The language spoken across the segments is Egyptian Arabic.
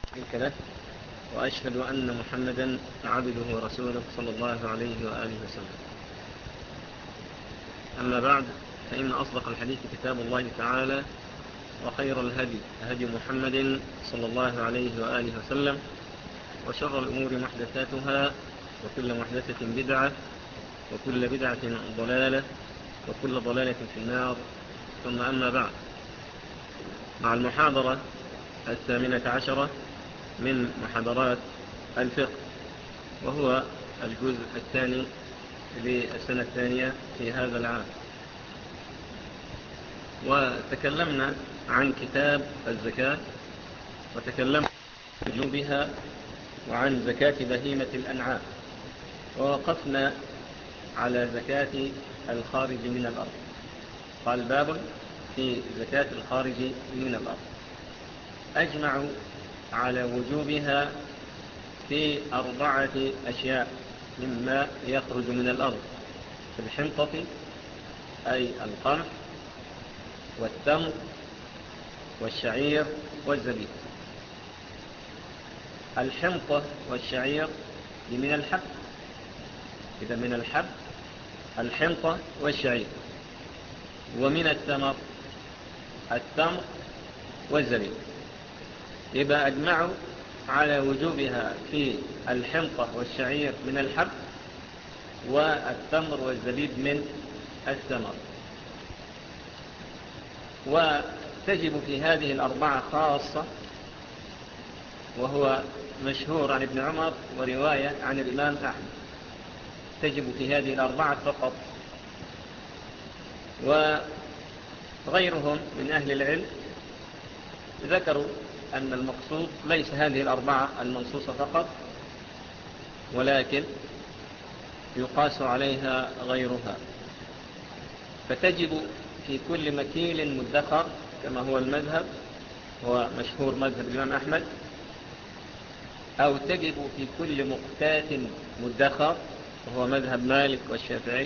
شريك له وأشهد أن محمدا عبده ورسوله صلى الله عليه وآله وسلم أما بعد فإن أصدق الحديث كتاب الله تعالى وخير الهدي هدي محمد صلى الله عليه وآله وسلم وشر الأمور محدثاتها وكل محدثة بدعة وكل بدعة ضلالة وكل ضلالة في النار ثم أما بعد مع المحاضرة الثامنة عشرة من محاضرات الفقه وهو الجزء الثاني للسنة الثانية في هذا العام وتكلمنا عن كتاب الزكاة وتكلمنا عن وجوبها وعن زكاة بهيمة الأنعام ووقفنا على زكاة الخارج من الأرض قال باب في زكاة الخارج من الأرض أجمع على وجوبها في أربعة أشياء مما يخرج من الأرض في الحنطة أي القمح والتمر والشعير والزبيب الحنطة والشعير من الحب إذا من الحب الحنطة والشعير ومن التمر التمر والزبيب يبقى أجمعوا على وجوبها في الحنطة والشعير من الحب والتمر والزبيب من الثمر وتجب في هذه الأربعة خاصة وهو مشهور عن ابن عمر ورواية عن الإمام أحمد تجب في هذه الأربعة فقط وغيرهم من أهل العلم ذكروا أن المقصود ليس هذه الأربعة المنصوصة فقط ولكن يقاس عليها غيرها فتجب في كل مكيل مدخر كما هو المذهب هو مشهور مذهب الإمام أحمد أو تجب في كل مقتات مدخر وهو مذهب مالك والشافعي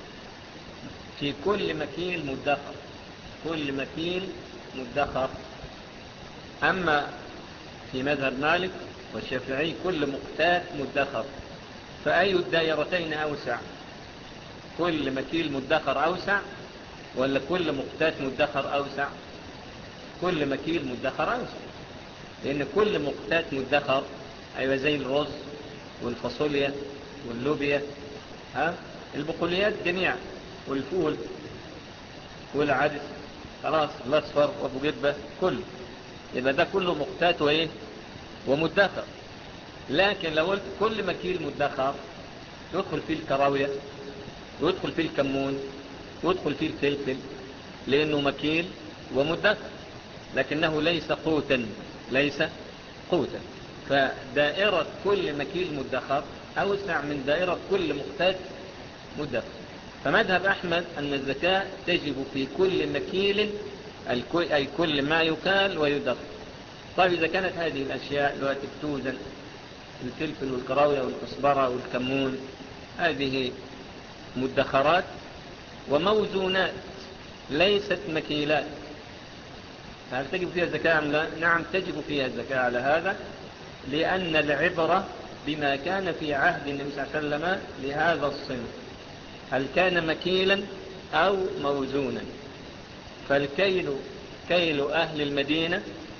في كل مكيل مدخر كل مكيل مدخر أما في مذهب مالك والشافعي كل مقتات مدخر فأي الدائرتين أوسع كل مكيل مدخر أوسع ولا كل مقتات مدخر أوسع كل مكيل مدخر أوسع لأن كل مقتات مدخر أيوة زي الرز والفاصوليا واللوبيا ها البقوليات جميعا والفول والعدس خلاص الأصفر وابو جبة كله يبقى ده كله مقتات وإيه ومدخر لكن لو قلت كل مكيل مدخر يدخل فيه الكراوية ويدخل فيه الكمون ويدخل فيه الفلفل لأنه مكيل ومدخر لكنه ليس قوتا ليس قوتا فدائرة كل مكيل مدخر أوسع من دائرة كل مقتات مدخر فمذهب أحمد أن الزكاة تجب في كل مكيل أي كل ما يكال ويدخر طيب إذا كانت هذه الأشياء التي توزن الفلفل والكراوية والكصبرة والكمون هذه مدخرات وموزونات ليست مكيلات فهل تجب فيها الزكاة أم لا؟ نعم تجب فيها الزكاة على هذا لأن العبرة بما كان في عهد النبي صلى الله عليه وسلم لهذا الصنف هل كان مكيلا أو موزونا فالكيل كيل أهل المدينة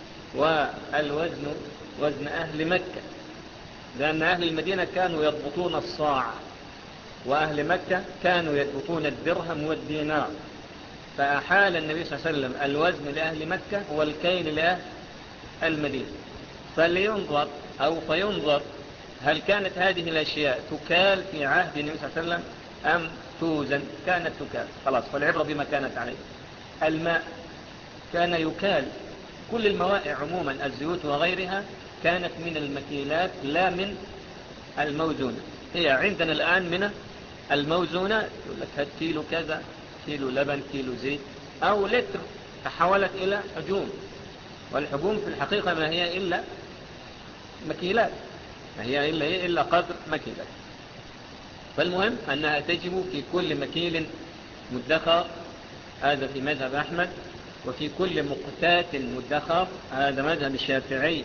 والوزن وزن أهل مكة لأن أهل المدينة كانوا يضبطون الصاع وأهل مكة كانوا يضبطون الدرهم والدينار فأحال النبي صلى الله عليه وسلم الوزن لأهل مكة والكيل لأهل المدينة فلينظر أو فينظر هل كانت هذه الأشياء تكال في عهد النبي صلى الله عليه وسلم أم توزن كانت تكال خلاص فالعبرة بما كانت عليه الماء كان يكال كل الموائع عموما الزيوت وغيرها كانت من المكيلات لا من الموزونة هي عندنا الآن من الموزونات يقول لك هات كيلو كذا كيلو لبن كيلو زيت أو لتر تحولت إلى حجوم والحجوم في الحقيقة ما هي إلا مكيلات ما هي إلا, إيه إلا قدر مكيلات فالمهم أنها تجب في كل مكيل مدخر هذا في مذهب أحمد وفي كل مقتات مدخر هذا مذهب الشافعي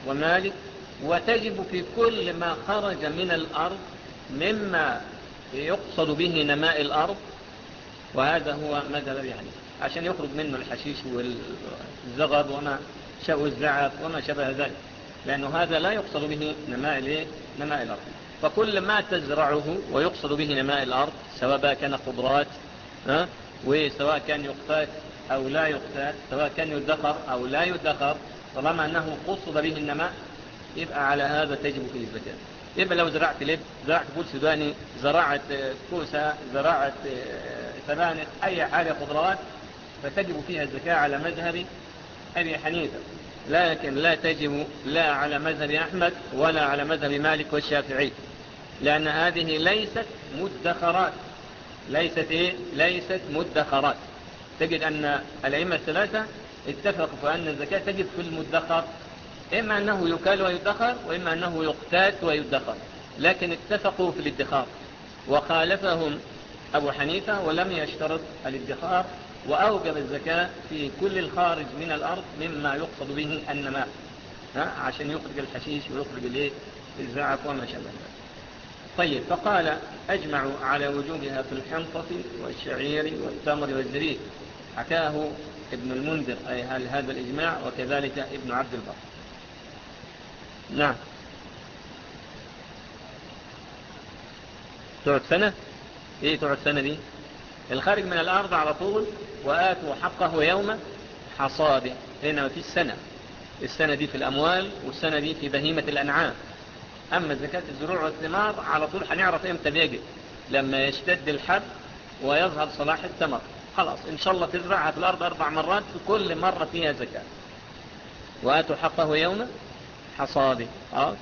ومالك وتجب في كل ما خرج من الأرض مما يقصد به نماء الأرض وهذا هو مذهب أبي حنيفة عشان يخرج منه الحشيش والزغب وما شاء الزعف وما شبه ذلك لأنه هذا لا يقصد به نماء نماء الأرض فكل ما تزرعه ويقصد به نماء الأرض سواء كان خضرات وسواء كان يقتات أو لا يقتات سواء كان يدخر أو لا يدخر طالما أنه قصد به النماء يبقى على هذا تجب فيه الزكاة يبقى لو زرعت لب زرعت فول سوداني زرعت كوسة زرعت سبانخ أي حاجة خضروات فتجب فيها الزكاة على مذهب أبي حنيفة لكن لا تجب لا على مذهب أحمد ولا على مذهب مالك والشافعي لأن هذه ليست مدخرات ليست إيه؟ ليست مدخرات تجد أن الأئمة الثلاثة اتفقوا في أن الزكاة تجب في المدخر إما أنه يكال ويدخر وإما أنه يقتات ويدخر لكن اتفقوا في الادخار وخالفهم أبو حنيفة ولم يشترط الادخار وأوجب الزكاة في كل الخارج من الأرض مما يقصد به النماء عشان يخرج الحشيش ويخرج الايه الزعف وما شابه ذلك طيب فقال أجمعوا على وجوبها في الحنطة والشعير والتمر والزريق حكاه ابن المنذر أي هل هذا الإجماع وكذلك ابن عبد البر نعم تقعد سنة ايه تقعد سنة دي الخارج من الأرض على طول وآتوا حقه يوم حصاده هنا في السنة السنة دي في الأموال والسنة دي في بهيمة الأنعام أما زكاة الزروع والثمار على طول هنعرف إمتى بيجي لما يشتد الحب ويظهر صلاح الثمر خلاص إن شاء الله تزرعها في الأرض أربع مرات في كل مرة فيها زكاة وآتوا حقه يوم حصاده آه.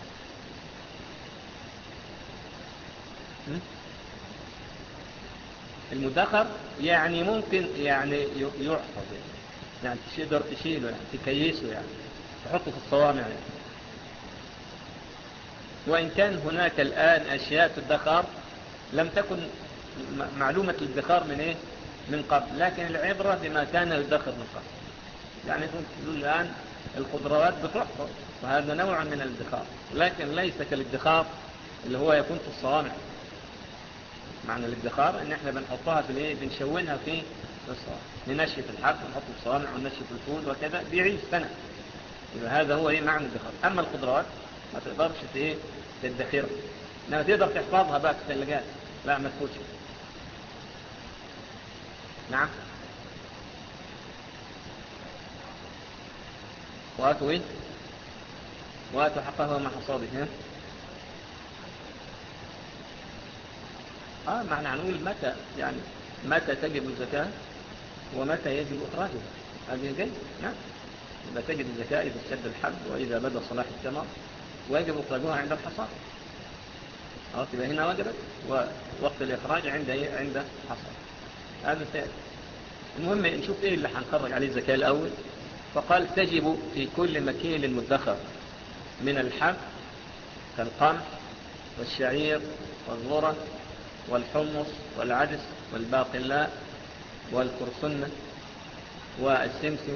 المدخر يعني ممكن يعني يحفظ يعني تقدر تشيله يعني تكيسه يعني تحطه في الصوامع يعني وإن كان هناك الآن أشياء تدخر لم تكن معلومة الادخار من إيه من قبل لكن العبرة بما كان يدخر من قبل يعني تقول الآن الخضروات بتحفظ وهذا نوع من الادخار لكن ليس كالادخار اللي هو يكون في الصوامع معنى الادخار ان احنا بنحطها في الايه بنشونها في الصوامع ننشف الحب ونحطه في الصوامع وننشف الفول وكذا بيعيش سنة يبقى هذا هو ايه معنى الادخار اما الخضروات ما تقدرش ايه تدخرها انما تقدر تحفظها بقى في الثلاجات لا ما تفوتش نعم واتوا ايه واتوا حقه وما حصاده ها اه معنى هنقول متى يعني متى تجب الزكاة ومتى يجب إخراجها هذه جيد نعم إذا تجب الزكاة إذا اشتد الحب وإذا بدأ صلاح الثمر ويجب إخراجها عند الحصاد اه تبقى هنا وجبت ووقت الإخراج عند إيه؟ عند حصاد هذا سيد المهم نشوف إيه اللي هنخرج عليه الزكاة الأول فقال تجب في كل مكيل مدخر من الحب كالقمح والشعير والذرة والحمص والعدس والباقلاء والكرسنة والسمسم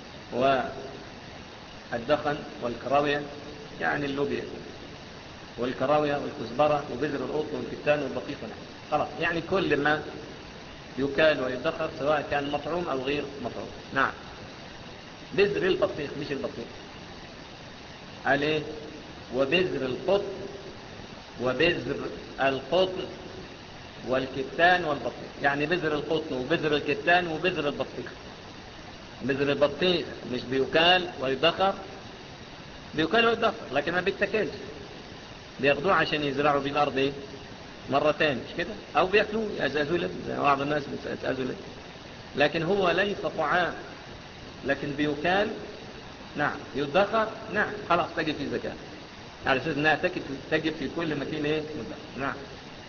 والدخن والكراوية يعني اللوبيا والكراوية والكزبرة وبذر القط والكتان والبطيخ خلاص يعني كل ما يكال ويدخر سواء كان مطعوم أو غير مطعوم نعم بذر البطيخ مش البطيخ عليه وبذر القطن وبذر القطن والكتان والبطيخ يعني بذر القطن وبذر الكتان وبذر البطيخ بذر البطيخ مش بيكال ويدخر بيكال ويدخر لكن ما بيتكلش بياخدوه عشان يزرعوا بيه الأرض ايه مرة تاني مش كده او بيأكلوه يأزازوا له زي بعض الناس بيتأزوا له لكن هو ليس طعام لكن بيكال نعم يدخر نعم خلاص تجب في زكاة على أساس أنها تجب في كل مكين إيه مدخر نعم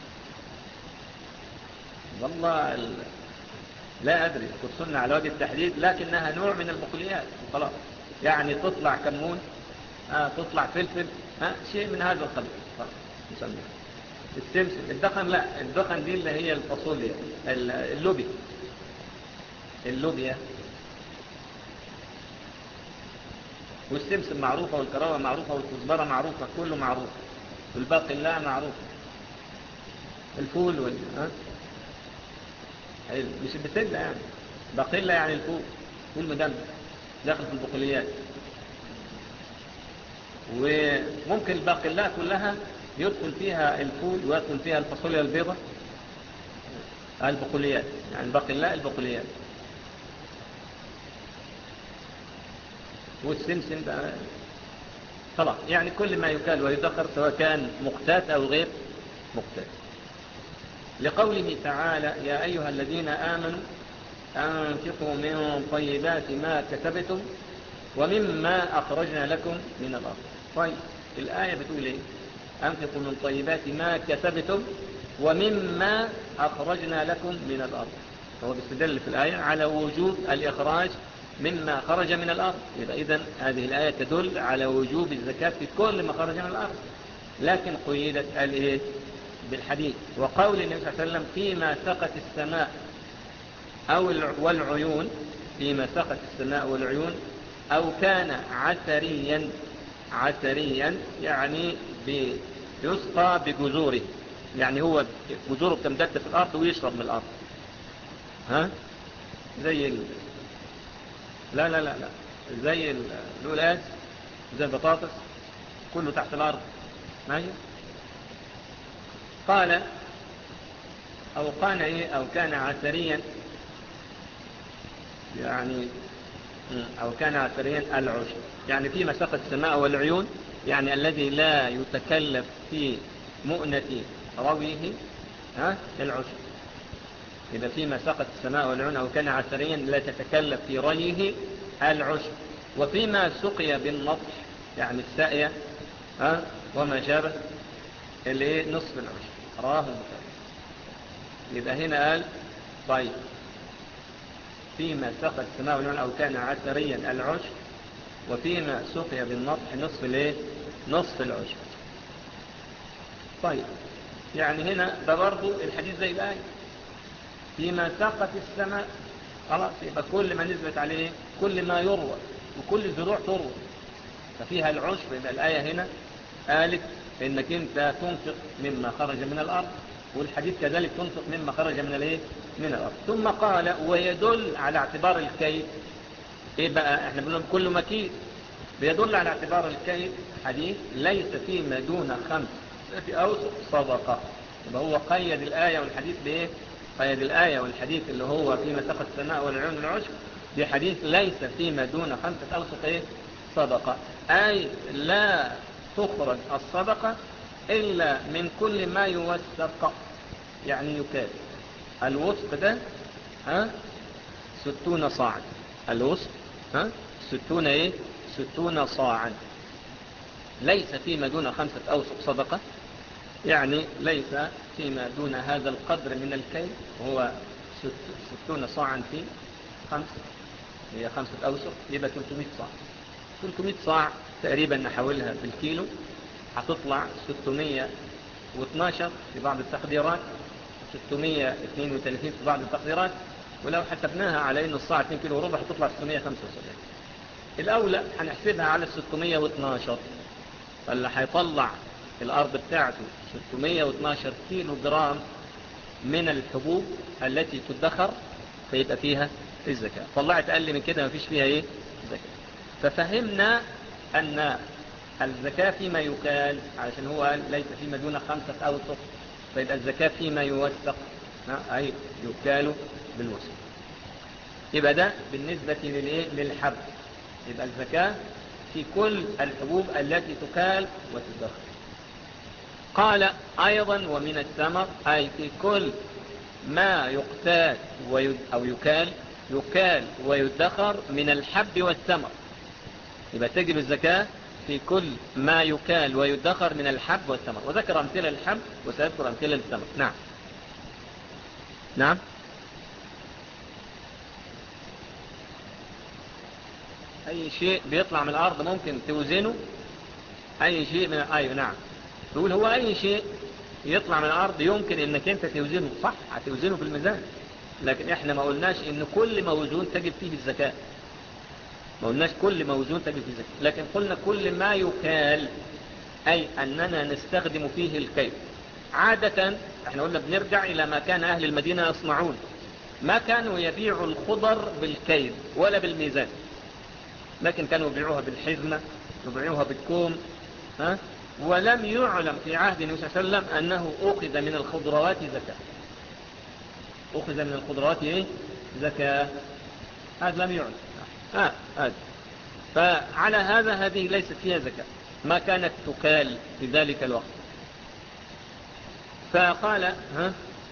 والله ال... لا أدري كرسلنا على وجه التحديد لكنها نوع من البقوليات خلاص يعني تطلع كمون آه تطلع فلفل آه شيء من هذا القبيل خلاص نسميه السمسم الدخن لا الدخن دي اللي هي الفاصوليا اللوبيا اللوبيا والسمسم معروفة والكراوة معروفة والكزبرة معروفة كله معروف والباقي لا معروف الفول وال... ها؟ مش البسلة يعني بقلة يعني الفول فول مدمس داخل في البقوليات وممكن الباقلة كلها يدخل فيها الفول ويدخل فيها الفاصوليا البيضة البقوليات يعني الباقلة البقوليات والسمسم بقى خلاص يعني كل ما يكال ويدخر سواء كان مقتات أو غير مقتات لقوله تعالى يا أيها الذين آمنوا أنفقوا من طيبات ما كسبتم ومما أخرجنا لكم من الأرض طيب الآية بتقول إيه أنفقوا من طيبات ما كسبتم ومما أخرجنا لكم من الأرض هو بيستدل في الآية على وجوب الإخراج مما خرج من الأرض يبقى إذن هذه الآية تدل على وجوب الزكاة في كل ما خرج من الأرض لكن قيدت الإيه بالحديث وقول النبي صلى الله عليه وسلم فيما سقت السماء أو والعيون فيما سقت السماء والعيون أو كان عثريا عثريا يعني يسقى بجذوره يعني هو جذوره بتمتد في الأرض ويشرب من الأرض ها زي ال... لا لا لا لا زي الأولاس زي البطاطس كله تحت الأرض ماشي قال أو كان إيه أو كان عثريا يعني أو كان عثريا العشر يعني في مساقة السماء والعيون يعني الذي لا يتكلف في مؤنة رويه ها العشر إذا في مساقة السماء والعيون أو كان عثريا لا تتكلف في ريه العشر وفيما سقي بالنطح يعني السائية ها وما شابه اللي نصف العشر راه يبقى هنا قال طيب فيما سقى السماء والعيون أو كان عثريا العشر وفيما سقي بالنطح نصف الايه نصف العشر طيب يعني هنا ده برضه الحديث زي الآية فيما سقت السماء خلاص يبقى كل ما نزلت عليه كل ما يروى وكل الزروع تروى ففيها العشر يبقى الآية هنا قالت انك انت تنفق مما خرج من الارض والحديث كذلك تنفق مما خرج من الايه من الارض ثم قال ويدل على اعتبار الكيد ايه بقى احنا بنقول كل مكيد بيدل على اعتبار الكيد حديث ليس فيما دون خمس في اوسط صدقة يبقى هو قيد الآية والحديث بايه قيد الآية والحديث اللي هو فيما سقط السماء والعيون العشر بحديث ليس فيما دون خمسة أوسط ايه صدقة أي لا تخرج الصدقة إلا من كل ما يوثق يعني يكاد الوثق ده ها ستون صاعا الوثق ها ستون ايه ستون صاعا ليس فيما دون خمسة أوسق صدقة يعني ليس فيما دون هذا القدر من الكيل وهو ستون صاعا في خمسة هي خمسة أوسق يبقى 300 صاع 300 صاع تقريبا نحولها بالكيلو هتطلع 612 في بعض التقديرات 632 في بعض التقديرات ولو حسبناها على ان الصاع 2 كيلو وربع هتطلع 675 الاولى هنحسبها على 612 فاللي هيطلع الارض بتاعته 612 كيلو جرام من الحبوب التي تدخر فيبقى فيها الزكاة طلعت اقل من كده مفيش فيها ايه زكاة ففهمنا ان الزكاة فيما يكال علشان هو قال ليس فيما دون خمسة أوسط فيبقى الزكاة فيما يوثق أي يكال بالوسط يبقى ده بالنسبة للإيه للحب يبقى الزكاة في كل الحبوب التي تكال وتدخر قال أيضا ومن الثمر أي في كل ما يقتال ويد أو يكال يكال ويدخر من الحب والثمر يبقى تجب الزكاة في كل ما يكال ويدخر من الحب والثمر وذكر أمثلة للحب وسيذكر أمثلة للثمر نعم نعم أي شيء بيطلع من الأرض ممكن توزنه أي شيء من أيوه نعم تقول هو أي شيء يطلع من الأرض يمكن إنك أنت توزنه صح هتوزنه في الميزان لكن إحنا ما قلناش إن كل موزون تجب فيه الزكاة ما قلناش كل موزون تجب في زكاة لكن قلنا كل ما يكال أي أننا نستخدم فيه الكيل عادة احنا قلنا بنرجع إلى ما كان أهل المدينة يصنعون ما كانوا يبيعوا الخضر بالكيل ولا بالميزان لكن كانوا يبيعوها بالحزمة يبيعوها بالكوم ها؟ ولم يعلم في عهد النبي صلى الله عليه وسلم أنه أخذ من الخضروات زكاة أخذ من الخضروات إيه؟ زكاة هذا لم يعلم آه هذا فعلى هذا هذه ليست فيها زكاة ما كانت تكال في ذلك الوقت فقال ها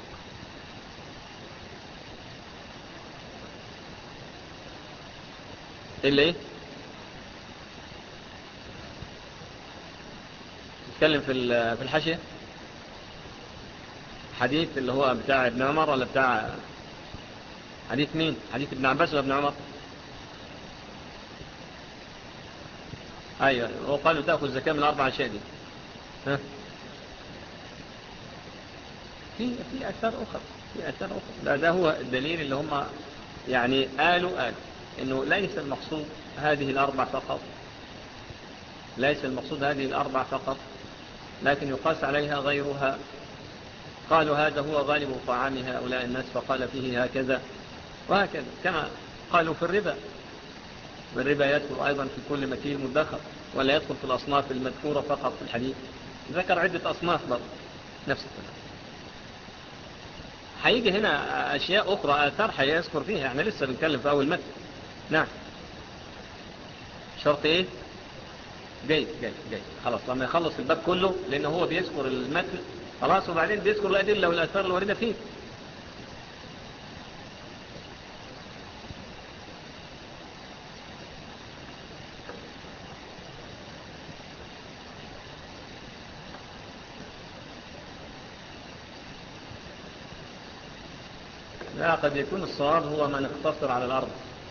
اللي ايه نتكلم في في الحاشية حديث اللي هو بتاع ابن عمر ولا بتاع حديث مين حديث ابن عباس ولا ابن عمر ايوه وقالوا تأخذ زكاة من اربع اشياء دي ها في في اثار اخرى في اثار اخرى لا ده هو الدليل اللي هم يعني قالوا قالوا انه ليس المقصود هذه الاربع فقط ليس المقصود هذه الاربع فقط لكن يقاس عليها غيرها قالوا هذا هو غالب طعام هؤلاء الناس فقال فيه هكذا وهكذا كما قالوا في الربا والربا يدخل أيضا في كل مكين مدخر ولا يدخل في الأصناف المذكورة فقط في الحديث ذكر عدة أصناف برضه نفس الكلام هيجي هنا أشياء أخرى آثار هيذكر فيها احنا لسه بنتكلم في أول متن نعم شرط إيه جيد جيد جيد خلاص لما يخلص الباب كله لأن هو بيذكر المتن خلاص وبعدين بيذكر الأدلة والآثار الواردة فيه لا قد يكون الصواب هو من اقتصر على الأرض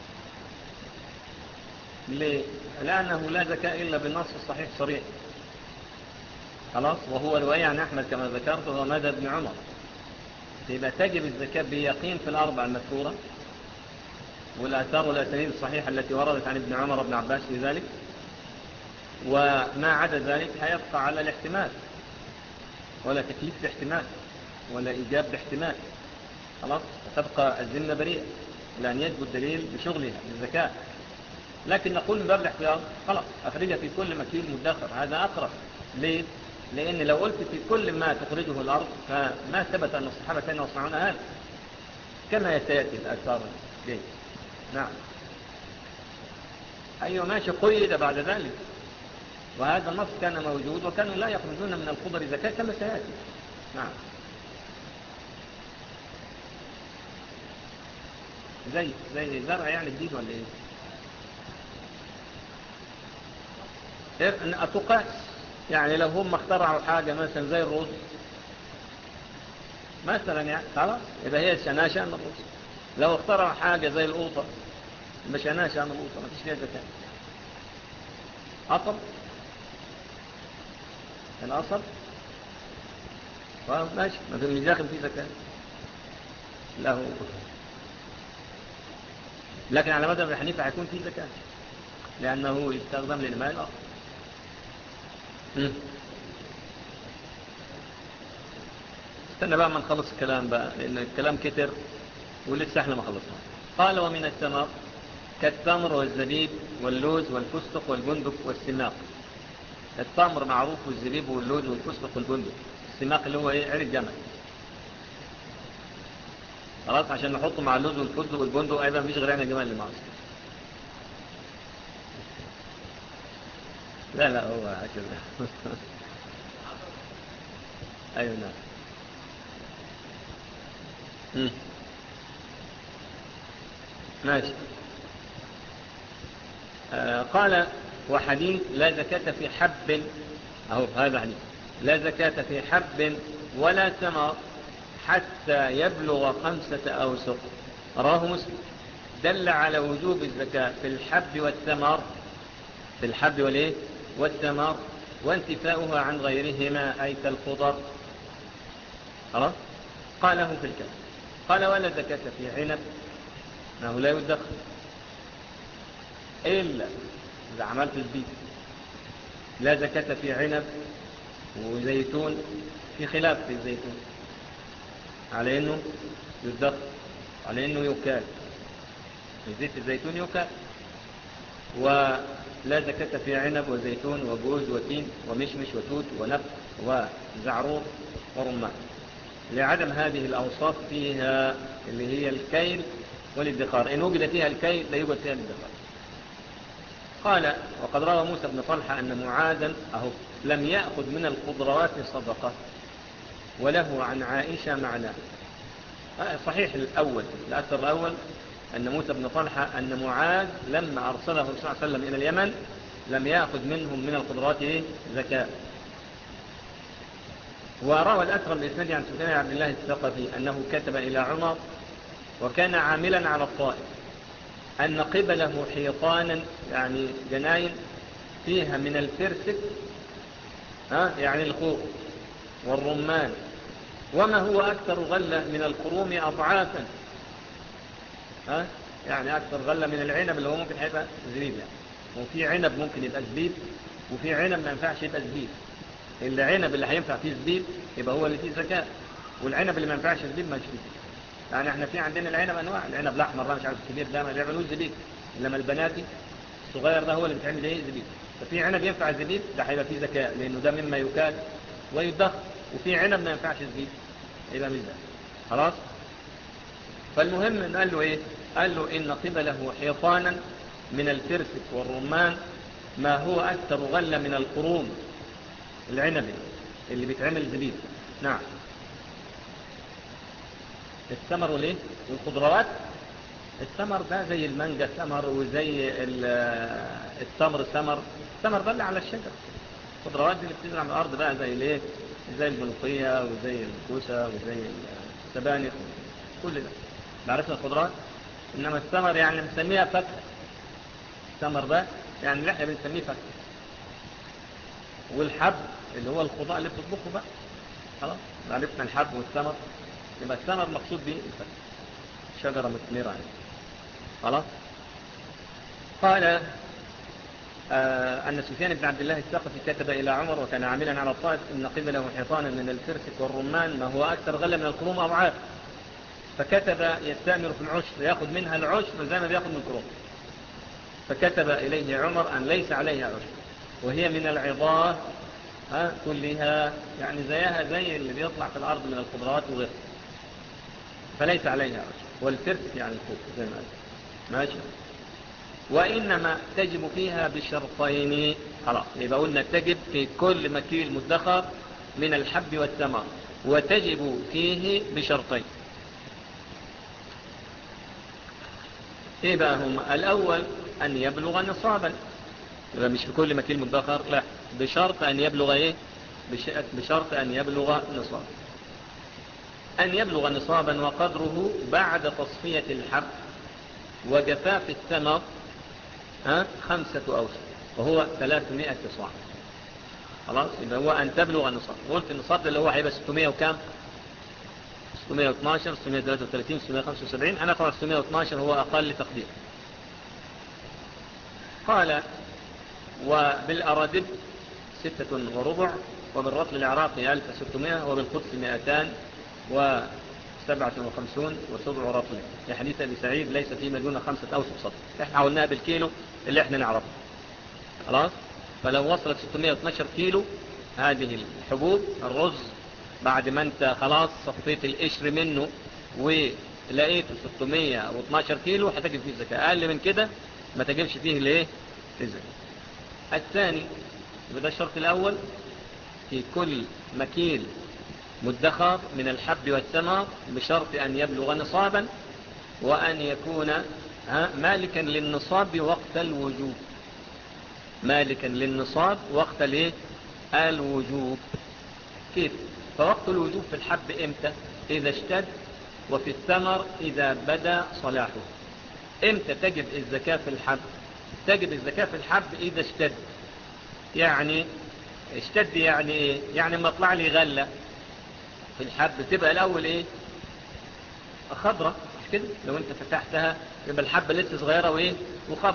ليه؟ لأنه لا زكاة إلا بالنص الصحيح صريح خلاص وهو رواية عن أحمد كما ذكرت وهو مدى ابن عمر يبقى تجب الزكاة بيقين في الأربع المذكورة والآثار والأسانيد الصحيحة التي وردت عن ابن عمر وابن عباس في ذلك وما عدا ذلك هيبقى على الاحتمال ولا تكليف باحتمال ولا إيجاب باحتمال خلاص تبقى الذمة بريئة لأن يجب الدليل بشغلها بالزكاة لكن نقول من باب الاحتياط خلاص أخرجها في كل مكين مدخر هذا أقرب ليه؟ لأن لو قلت في كل ما تخرجه الأرض فما ثبت أن الصحابة كانوا يصنعون هذا كما يتيأتي الأكثار ليه؟ نعم أيوة ماشي قيد بعد ذلك وهذا النص كان موجود وكانوا لا يخرجون من الخضر زكاة كما سيأتي نعم زي زي زرع يعني جديد ولا ايه أتقاس يعني لو هم اخترعوا حاجة مثلا زي الرز مثلا يعني خلاص يبقى هي شناشة عن الرز لو اخترعوا حاجة زي القوطة يبقى شناشة عن القوطة ما فيش فيها زكاة أصل الأصل ماشي ما في المزاخم فيه زكاة له لكن على مذهب الحنيفة هيكون فيه زكاة لأنه يستخدم للماء الأصل استنى بقى ما نخلص الكلام بقى لأن الكلام كتر ولسه احنا ما خلصنا قال ومن الثمر كالتمر والزبيب واللوز والفستق والبندق والسماق التمر معروف والزبيب واللوز والفستق والبندق السماق اللي هو ايه عرق جمل خلاص عشان نحطه مع اللوز والفستق والبندق ايضا مفيش غير عين الجمل اللي معه لا لا هو هكذا ايوه نعم مم. ماشي آه قال وحديث لا زكاة في حب أهو هذا حديث لا زكاة في حب ولا ثمر حتى يبلغ خمسة أوسق راه مسلم دل على وجوب الزكاة في الحب والثمر في الحب والإيه والثمر وانتفاؤها عن غيرهما أي كالخضر خلاص قاله في الكلام قال ولا زكاة في عنب أنه لا يدخل إلا إذا عملت البيت لا زكاة في عنب وزيتون في خلاف في الزيتون على انه يدخل على انه يكال زيت الزيتون يكال ولا زكاة في عنب وزيتون وجوز وتين ومشمش وتوت ونب وزعرور ورمان لعدم هذه الأوصاف فيها اللي هي الكيل والادخار إن وجد فيها الكيل لا يوجد فيها الادخار قال وقد روى موسى بن طلحة أن معاذا أهو لم يأخذ من الخضروات صدقة وله عن عائشة معناه صحيح الأول الأثر الأول أن موسى بن طلحة أن معاذ لما أرسله صلى الله عليه وسلم إلى اليمن لم يأخذ منهم من الخضروات زكاة وروى الأكرم بإسناد عن سفيان عبد الله الثقفي أنه كتب إلى عمر وكان عاملا على الطائف أن قبله حيطانا يعني جناين فيها من الفرسك ها يعني الخوف والرمان وما هو أكثر غلة من القروم أضعافا ها يعني أكثر غلة من العنب اللي هو ممكن يبقى زبيب يعني وفي عنب ممكن يبقى زبيب وفي عنب ما ينفعش يبقى زبيب العنب اللي هينفع فيه زبيب يبقى هو اللي فيه زكاة والعنب اللي ما ينفعش زبيب ما فيه يعني احنا في عندنا العنب انواع العنب الاحمر ده مش عارف الكبير ده ما بيعملوش زبيب انما البناتي الصغير ده هو اللي بيتعمل ايه زبيب ففي عنب ينفع زبيب ده هيبقى فيه زكاة لانه ده مما يكال ويدخر وفي عنب ما ينفعش زبيب يبقى من ده خلاص فالمهم ان قال له ايه قال له ان قبله حيطانا من الفرسك والرمان ما هو اكثر غلة من القرون العنبي اللي بيتعمل زبيب نعم الثمر وليه والخضروات الثمر ده زي المانجا ثمر وزي التمر ثمر الثمر ده اللي على الشجر الخضروات دي اللي بتزرع من الارض بقى زي الايه زي الملوخيه وزي الكوسه وزي السبانخ كل ده بعرفنا الخضروات انما الثمر يعني بنسميها فاكهه الثمر ده يعني اللي احنا بنسميه فاكهه والحب اللي هو الخضاء اللي بتطبخه بقى خلاص عرفنا الحب والثمر يبقى الثمر مقصود به الفاكهه شجره مثمره يعني خلاص قال آه أن سفيان بن عبد الله الثقفي كتب إلى عمر وكان عاملا على الطائف إن قبله حيطانا من الفرسك والرمان ما هو أكثر غلة من الكروم أضعاف فكتب يستأمر في العشر يأخذ منها العشر زي ما بيأخذ من الكروم فكتب إليه عمر أن ليس عليها عشر وهي من العظات ها كلها يعني زيها زي اللي بيطلع في الأرض من الخضروات وغيرها فليس عليها عشر والفرسك يعني الخوف زي ما قال ماشي وإنما تجب فيها بشرطين خلاص يبقى قلنا تجب في كل مكيل مدخر من الحب والثمر وتجب فيه بشرطين ايه بقى هم الاول ان يبلغ نصابا يبقى مش في كل مكيل مدخر لا بشرط ان يبلغ ايه بشرط ان يبلغ نصابا ان يبلغ نصابا وقدره بعد تصفية الحب وجفاف الثمر ها خمسة أوسط وهو 300 صاع خلاص يبقى هو أن تبلغ النصاب قلت النصاب اللي هو هيبقى 600 وكام 612 633 675 أنا طبعا 612 هو أقل تقدير قال وبالأرادب ستة وربع وبالرطل العراقي 1600 وبالقدس 200 و سبعة وخمسون وسبع رطل في حديث أبي سعيد ليس فيما دون خمسة أوسط سطر احنا حولناها بالكيلو اللي احنا نعرفه خلاص فلو وصلت 612 كيلو هذه الحبوب الرز بعد ما انت خلاص صفيت القشر منه ولقيته 612 كيلو هتجب فيه الزكاة أقل من كده ما تجبش فيه الايه الزكاة الثاني وده الشرط الأول في كل مكيل مدخر من الحب والثمر بشرط أن يبلغ نصابا وأن يكون مالكا للنصاب وقت الوجوب مالكا للنصاب وقت الايه الوجوب كيف فوقت الوجوب في الحب امتى اذا اشتد وفي الثمر اذا بدا صلاحه امتى تجب الزكاة في الحب تجب الزكاة في الحب اذا اشتد يعني اشتد يعني ايه يعني ما طلع لي غلة في الحب تبقى الاول ايه خضرة مش كده لو انت فتحتها يبقى الحبة لسه صغيرة وايه وخضرة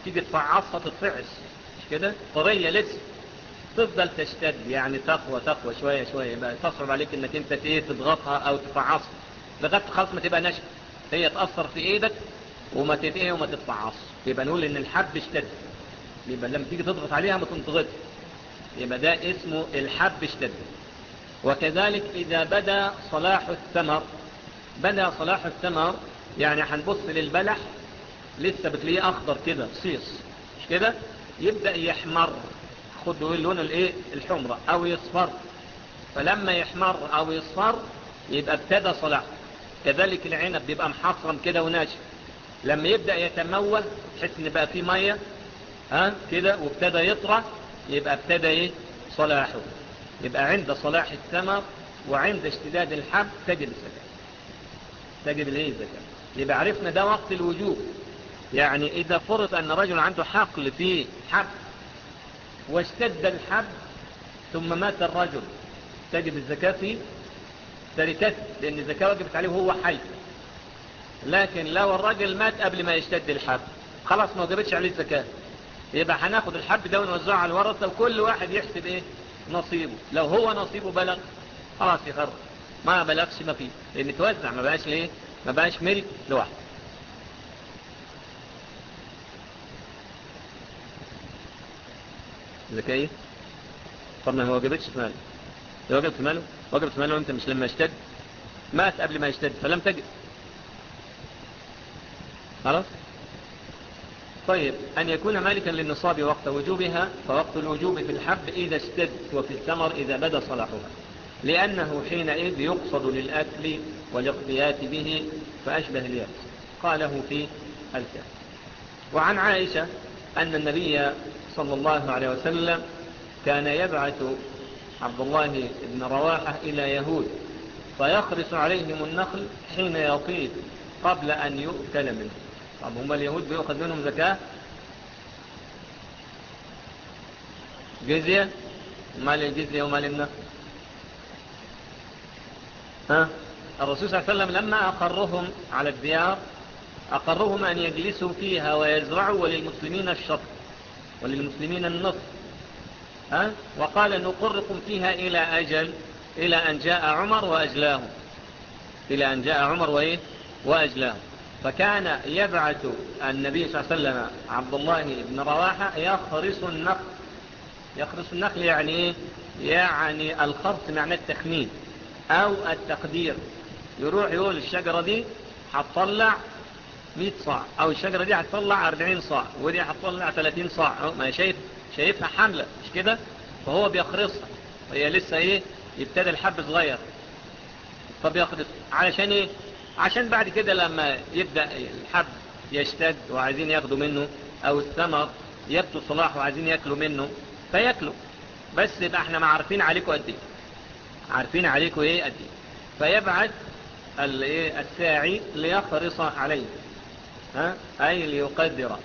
تيجي تفعصها تتفعس مش كده طرية لسه تفضل تشتد يعني تقوى تقوى شوية شوية بقى تصعب عليك انك انت ايه تضغطها او تفعصها لغايه خلاص ما تبقى ناشفه هي تأثر في ايدك وما تتقيه وما تتفعص يبقى نقول ان الحب اشتد يبقى لما تيجي تضغط عليها ما تنضغطش يبقى ده اسمه الحب اشتد وكذلك اذا بدا صلاح الثمر بدا صلاح الثمر يعني هنبص للبلح لسه بتلاقيه اخضر كده صيص مش كده يبدأ يحمر خد اللون الايه الحمرة او يصفر فلما يحمر او يصفر يبقى ابتدى صلاح كذلك العنب بيبقى محصرم كده وناشف لما يبدأ يتموه تحس ان بقى فيه مية ها كده وابتدى يطرى يبقى ابتدى ايه صلاحه يبقى عند صلاح الثمر وعند اشتداد الحب تجب الزكاة تجب الايه الزكاة يبقى عرفنا ده وقت الوجوب يعني اذا فرض ان رجل عنده حقل في حب واشتد الحب ثم مات الرجل تجب الزكاة في تركته لأن الزكاة وجبت عليه وهو حي لكن لو الرجل مات قبل ما يشتد الحب خلاص ما وجبتش عليه الزكاة يبقى هناخد الحب ده ونوزعه على الورثة وكل واحد يحسب ايه نصيبه لو هو نصيبه بلغ خلاص يخرج ما بلغش ما فيه لأن توزع ما بقاش ليه ما بقاش ملك لوحده زكاة ايه طب ما هو وجبتش في ماله لو وجبت في ماله وجبت في ماله انت مش لما اشتد مات قبل ما يشتد فلم تجد خلاص طيب أن يكون مالكا للنصاب وقت وجوبها فوقت الوجوب في الحب إذا اشتد وفي الثمر إذا بدا صلاحها لأنه حينئذ يقصد للأكل والاقتيات به فأشبه اليأس قاله في الكهف وعن عائشة أن النبي صلى الله عليه وسلم كان يبعث عبد الله بن رواحة إلى يهود فيخرس عليهم النخل حين يطيب قبل أن يؤكل منه طب هم اليهود بيأخذ منهم زكاة جزية مال الجزية ومال النخل ها الرسول صلى الله عليه وسلم لما أقرهم على الديار أقرهم أن يجلسوا فيها ويزرعوا وللمسلمين الشط وللمسلمين النصف ها وقال نقركم فيها إلى أجل إلى أن جاء عمر وأجلاهم إلى أن جاء عمر وإيه وأجلاهم فكان يبعث النبي صلى الله عليه وسلم عبد الله بن رواحة يخرس النخل يخرس النخل يعني إيه يعني الخرس معنى التخمين أو التقدير يروح يقول الشجرة دي هتطلع 100 صاع أو الشجرة دي هتطلع 40 صاع ودي هتطلع 30 صاع ما شايف شايفها حملة مش كده فهو بيخرصها وهي لسه ايه يبتدى الحب صغير فبيخرص علشان ايه عشان بعد كده لما يبدأ الحب يشتد وعايزين ياخدوا منه او الثمر يبدو صلاح وعايزين ياكلوا منه فياكلوا بس يبقى احنا ما عارفين عليكم قد ايه عارفين عليكم ايه قد ايه فيبعث الايه الساعي ليخرص عليه ها اي ليقدر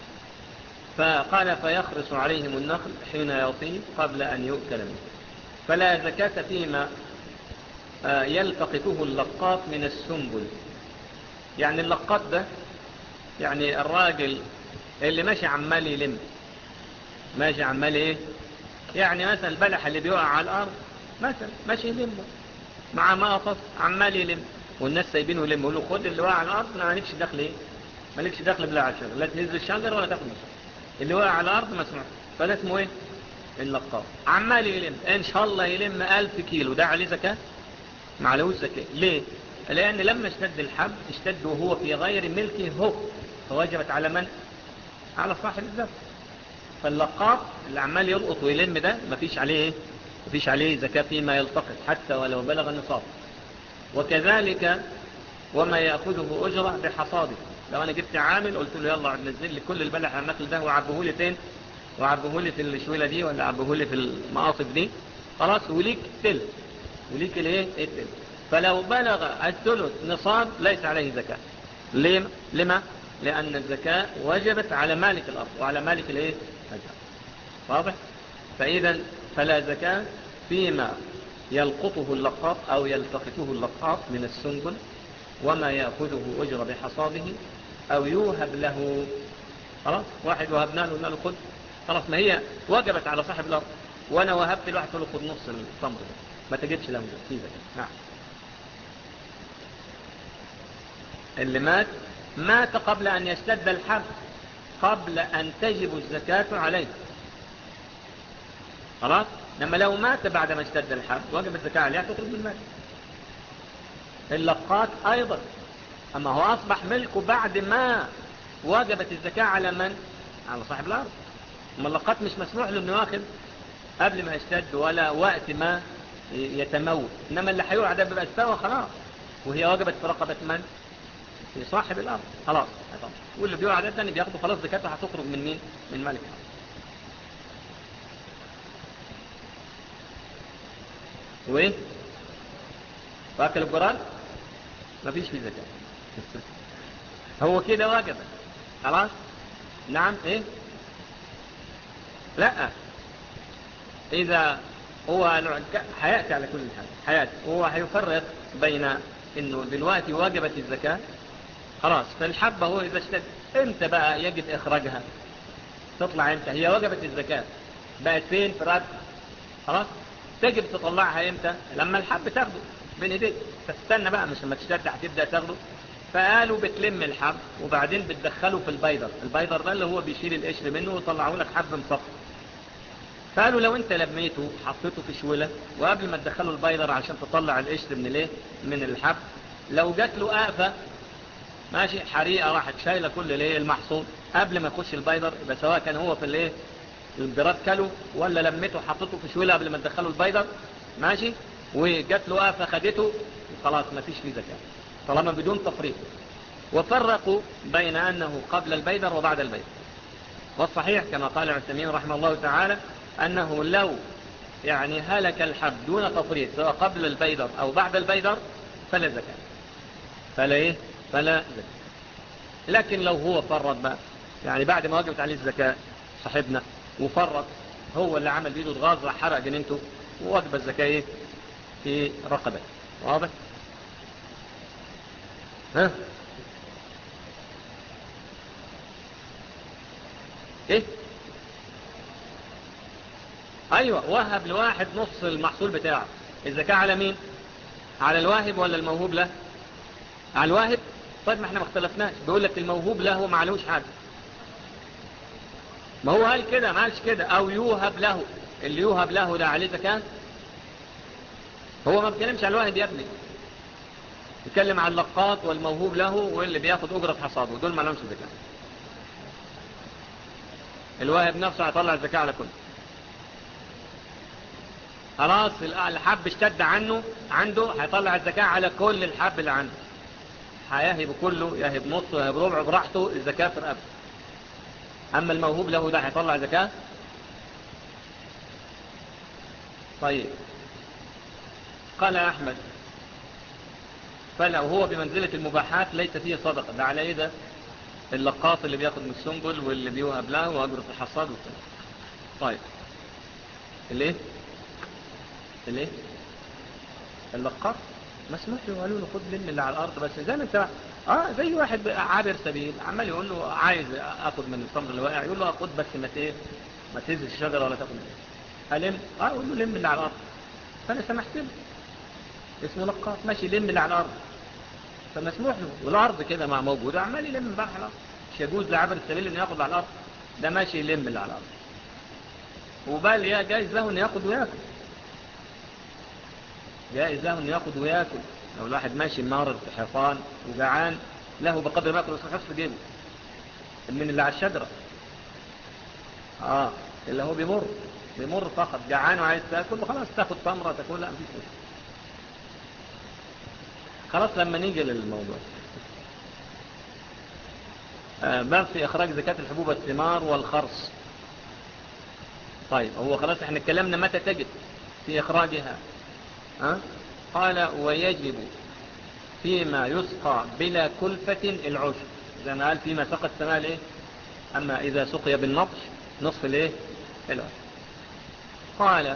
فقال فيخرس عليهم النخل حين يطيب قبل أن يؤكل منه فلا زكاة فيما يلتقطه اللقاط من السنبل يعني اللقاط ده يعني الراجل اللي ماشي عمال يلم ماشي عمال ايه يعني مثلا البلح اللي بيقع على الارض مثلا ماشي يلم مع مقصص عمال يلم والناس سايبينه يلم يقول له خد اللي وقع على الارض ما مالكش دخل ايه مالكش دخل بلا عشر لا تنزل الشجر ولا تاخد الشجر اللي وقع على الارض مسموع فده اسمه ايه اللقاط عمال يلم ان شاء الله يلم الف كيلو ده عليه زكاة ما عليهوش زكاة ليه لان لما اشتد الحب اشتد وهو في غير ملكه هو فوجبت على من على صاحب الذنب فاللقاط اللي عمال يلقط ويلم ده مفيش عليه ايه مفيش عليه زكاة فيما يلتقط حتى ولو بلغ النصاب وكذلك وما يأخذه أجرة بحصاده لو أنا جبت عامل قلت له يلا نزل لي كل البلح النخل ده وعبه لي فين وعبه لي في الشويلة دي ولا عبه لي في المقاصد دي خلاص وليك تلت وليك الايه التلت فلو بلغ الثلث نصاب ليس عليه زكاة ليه لما لأن الزكاة وجبت على مالك الأرض وعلى مالك الايه الزكاة واضح فإذا فلا زكاة فيما يلقطه اللقاط أو يلتقطه اللقاط من السنبل وما يأخذه أجر بحصاده أو يوهب له خلاص واحد وهبنا له قلنا له خد خلاص ما هي وجبت على صاحب الأرض وأنا وهبت لواحد له خد نص التمر ده ما تجدش له في زكاة نعم اللي مات مات قبل أن يشتد الحب قبل أن تجب الزكاة عليه خلاص لما لو مات بعد ما اشتد الحب وجب الزكاة عليه تطلب من المال اللقات أيضا أما هو أصبح ملكه بعد ما وجبت الزكاة على من؟ على صاحب الأرض أما اللقات مش مسموح له أنه ياخذ قبل ما يشتد ولا وقت ما يتموت إنما اللي هيوعى ده بيبقى استوى خلاص وهي وجبت في رقبة من؟ في صاحب الأرض خلاص واللي بيوعى ده الثاني بياخده خلاص زكاته هتخرج من مين؟ من ملك وايه واكل الجراد مفيش فيه زكاة هو كده واجب خلاص نعم ايه لا اذا هو حياتي على كل حال حياتي هو هيفرق بين انه دلوقتي واجبت الزكاة خلاص فالحبة هو اذا اشتد امتى بقى يجب اخراجها تطلع امتى هي وجبت الزكاة بقت فين في رد خلاص تجب تطلعها امتى لما الحب تاخده بين ايديك تستنى بقى مش لما تشتد هتبدا تاخده فقالوا بتلم الحب وبعدين بتدخله في البيضر البيضر ده اللي هو بيشيل القشر منه ويطلعه لك حب مصفى قالوا لو انت لميته حطيته في شوله وقبل ما تدخله البيضر عشان تطلع القشر من الايه من الحب لو جات له آفة ماشي حريقه راحت شايله كل الايه المحصول قبل ما يخش البيضر يبقى سواء كان هو في الايه الجراد كله ولا لمته حطته في شويله قبل ما تدخله البيضر ماشي وجات له آفة خدته خلاص ما فيش فيه زكاة طالما بدون تفريط وفرقوا بين أنه قبل البيضر وبعد البيضر والصحيح كما قال عثمين رحمه الله تعالى أنه لو يعني هلك الحب دون تفريط سواء قبل البيضر أو بعد البيضر فلا زكاة فلا إيه فلا زكاة لكن لو هو فرط بقى يعني بعد ما وجبت عليه الزكاة صاحبنا وفرط هو اللي عمل بيده الغاز راح حرق جنينته ووجب الزكاة إيه في رقبة واضح ها ايه ايوه وهب لواحد نص المحصول بتاعه الزكاة على مين على الواهب ولا الموهوب له على الواهب طيب ما احنا ما اختلفناش بيقول لك الموهوب له ما عليهوش حاجه ما هو قال كده ما قالش كده او يوهب له اللي يوهب له ده عليه زكاه هو ما بيتكلمش عن الواحد يا ابني بيتكلم عن اللقاط والموهوب له واللي بياخد أجرة حصاده دول ما لهمش زكاة الواهب نفسه هيطلع الزكاة على كل خلاص الحب اشتد عنه عنده هيطلع الزكاة على كل الحب اللي عنده هيهب كله يهب نصه يهب ربع براحته الزكاة في رقبته أما الموهوب له ده هيطلع زكاة طيب قال أحمد فلا وهو بمنزلة المباحات ليس فيه صدقة ده على ايه ده اللقاط اللي بياخد من السنبل واللي بيوهب له وأجرة الحصاد وكذا طيب الايه الايه اللقاط مسموح له قالوا له خد لم اللي على الارض بس زي ما انت اه زي واحد عابر سبيل عمال يقول له عايز اخد من التمر اللي واقع يقول له خد بس ما ايه ما تهزش الشجره ولا تاخد منها الم اه يقول له لم اللي على الارض فانا سمحت له اسمه لقاط ماشي يلم اللي على الارض فمسموح له والارض كده مع موجوده عمال يلم بقى على الارض مش يجوز لعابر السبيل انه ياخد على الارض ده ماشي يلم اللي على الارض وبال يا جايز له انه ياخد وياكل جائز له انه ياخد وياكل لو الواحد ماشي مارد في حيطان وجعان له بقدر ما ياكل ويصحف في جيبه من اللي على الشجره اه اللي هو بيمر بيمر فقط جعان وعايز تاكل وخلاص تاخد تمره تاكل لا مفيش مشكله خلاص لما نيجي للموضوع آه باب في اخراج زكاة الحبوب والثمار والخرص طيب هو خلاص احنا اتكلمنا متى تجد في اخراجها ها؟ قال ويجب فيما يسقى بلا كلفة العشر زي ما قال فيما سقى السماء ايه اما اذا سقي بالنطش نصف الايه العشر قال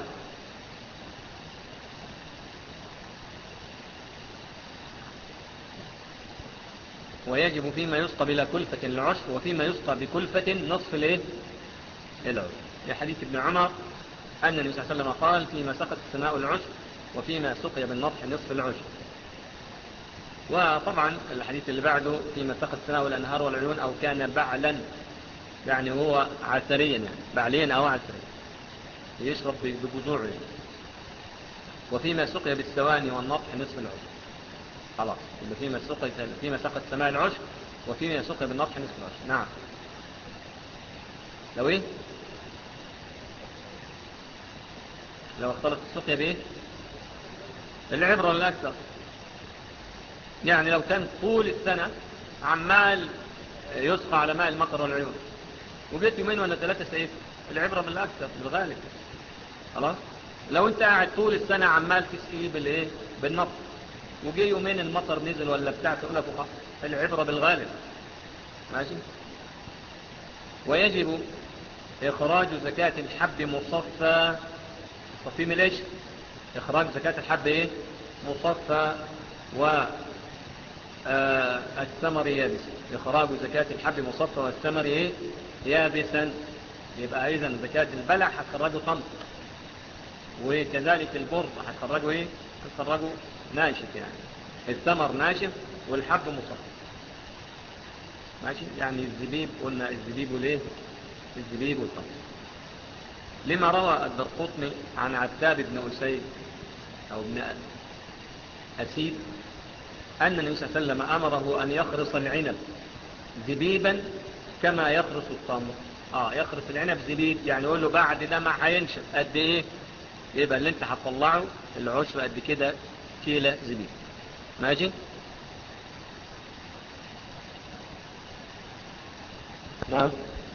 ويجب فيما يسقى بلا كلفة العشر وفيما يسقى بكلفة نصف الايه العشر لحديث ابن عمر أن النبي صلى الله عليه وسلم قال فيما سقط السماء العشر وفيما سقي بالنطح نصف العشر وطبعا الحديث اللي بعده فيما سقط السماء والأنهار والعيون أو كان بعلا يعني هو عسريا يعني بعليا أو عسريا يشرب بجذوعه وفيما سقي بالسواني والنطح نصف العشر خلاص يبقى فيما سقي فيما سقط السماء العشر وفيما سقي بالنطح نصف العشر نعم لو ايه لو اختلط السقيا بايه العبرة الأكثر يعني لو كان طول السنة عمال يسقى على ماء المطر والعيون وجيت يومين ولا ثلاثة سيف العبرة بالأكثر بالغالب خلاص لو انت قاعد طول السنة عمال تسقيه بالايه بالنطر وجي يومين المطر نزل ولا بتاع تقول لك العبرة بالغالب ماشي ويجب إخراج زكاة الحب مصفى مصفي من إيش إخراج زكاة الحب إيه مصفى و آه الثمر يابس إخراج زكاة الحب مصفى والثمر إيه يابسا يبقى إذن زكاة البلع هتخرجه طمس وكذلك البر هتخرجه إيه هتخرجه ناشف يعني الثمر ناشف والحب مصفى ماشي يعني الزبيب قلنا الزبيب وليه الزبيب والطمر لما روى الدرقطني عن عتاب بن أسيد أو ابن أسيد أن النبي صلى الله عليه وسلم أمره أن يخرص العنب زبيبا كما يخرص التمر آه يخرص العنب زبيب يعني يقول له بعد ده ما هينشف قد إيه يبقى اللي انت هتطلعه العشر قد كده كيلة زبيب ماشي نعم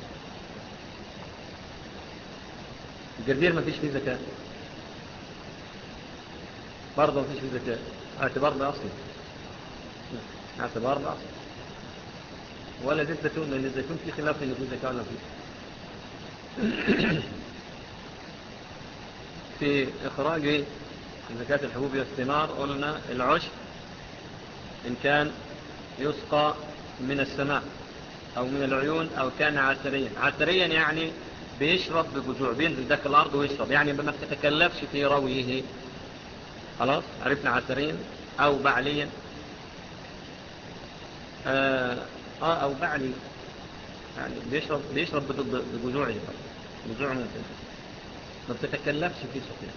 الجرجير ما فيش فيه زكاة برضه ما فيش فيه زكاة اعتبار بأصل اعتبار بأصل ولا زيت زيتون لأن الزيتون فيه خلاف إنه فيه زكاة ولا فيه في إخراج زكاة الحبوب والثمار قلنا العشر إن كان يسقى من السماء أو من العيون أو كان عسريا عسريا يعني بيشرب بجذوع بينزل داخل الأرض ويشرب يعني ما تتكلفش في رويه خلاص عرفنا عسريا أو بعليا آه, آه أو بعلي يعني بيشرب بيشرب بجذوعه جذوع ممكن ما بتتكلفش في سقيا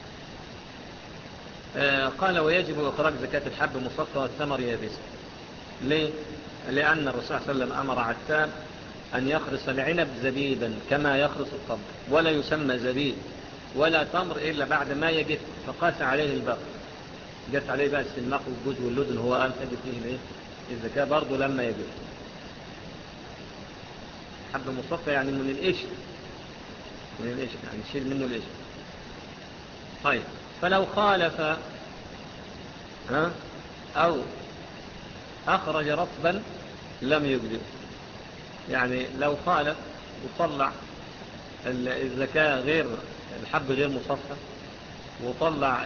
آه قال ويجب إخراج زكاة الحب مصفى والثمر يابس ليه؟ لأن الرسول صلى الله عليه وسلم أمر عتاب أن يخرص العنب زبيبا كما يخرص التمر ولا يسمى زبيب ولا تمر إلا بعد ما يجف فقاس عليه البقر جت عليه بقى السلماق والجوز واللدن هو قال تجد فيه الايه الزكاة برضه لما يجف حب مصفى يعني من القشر من القشر يعني نشيل منه القشر طيب فلو خالف ها أو أخرج رطبا لم يجزئ يعني لو خالف وطلع الزكاة غير الحب غير مصفى وطلع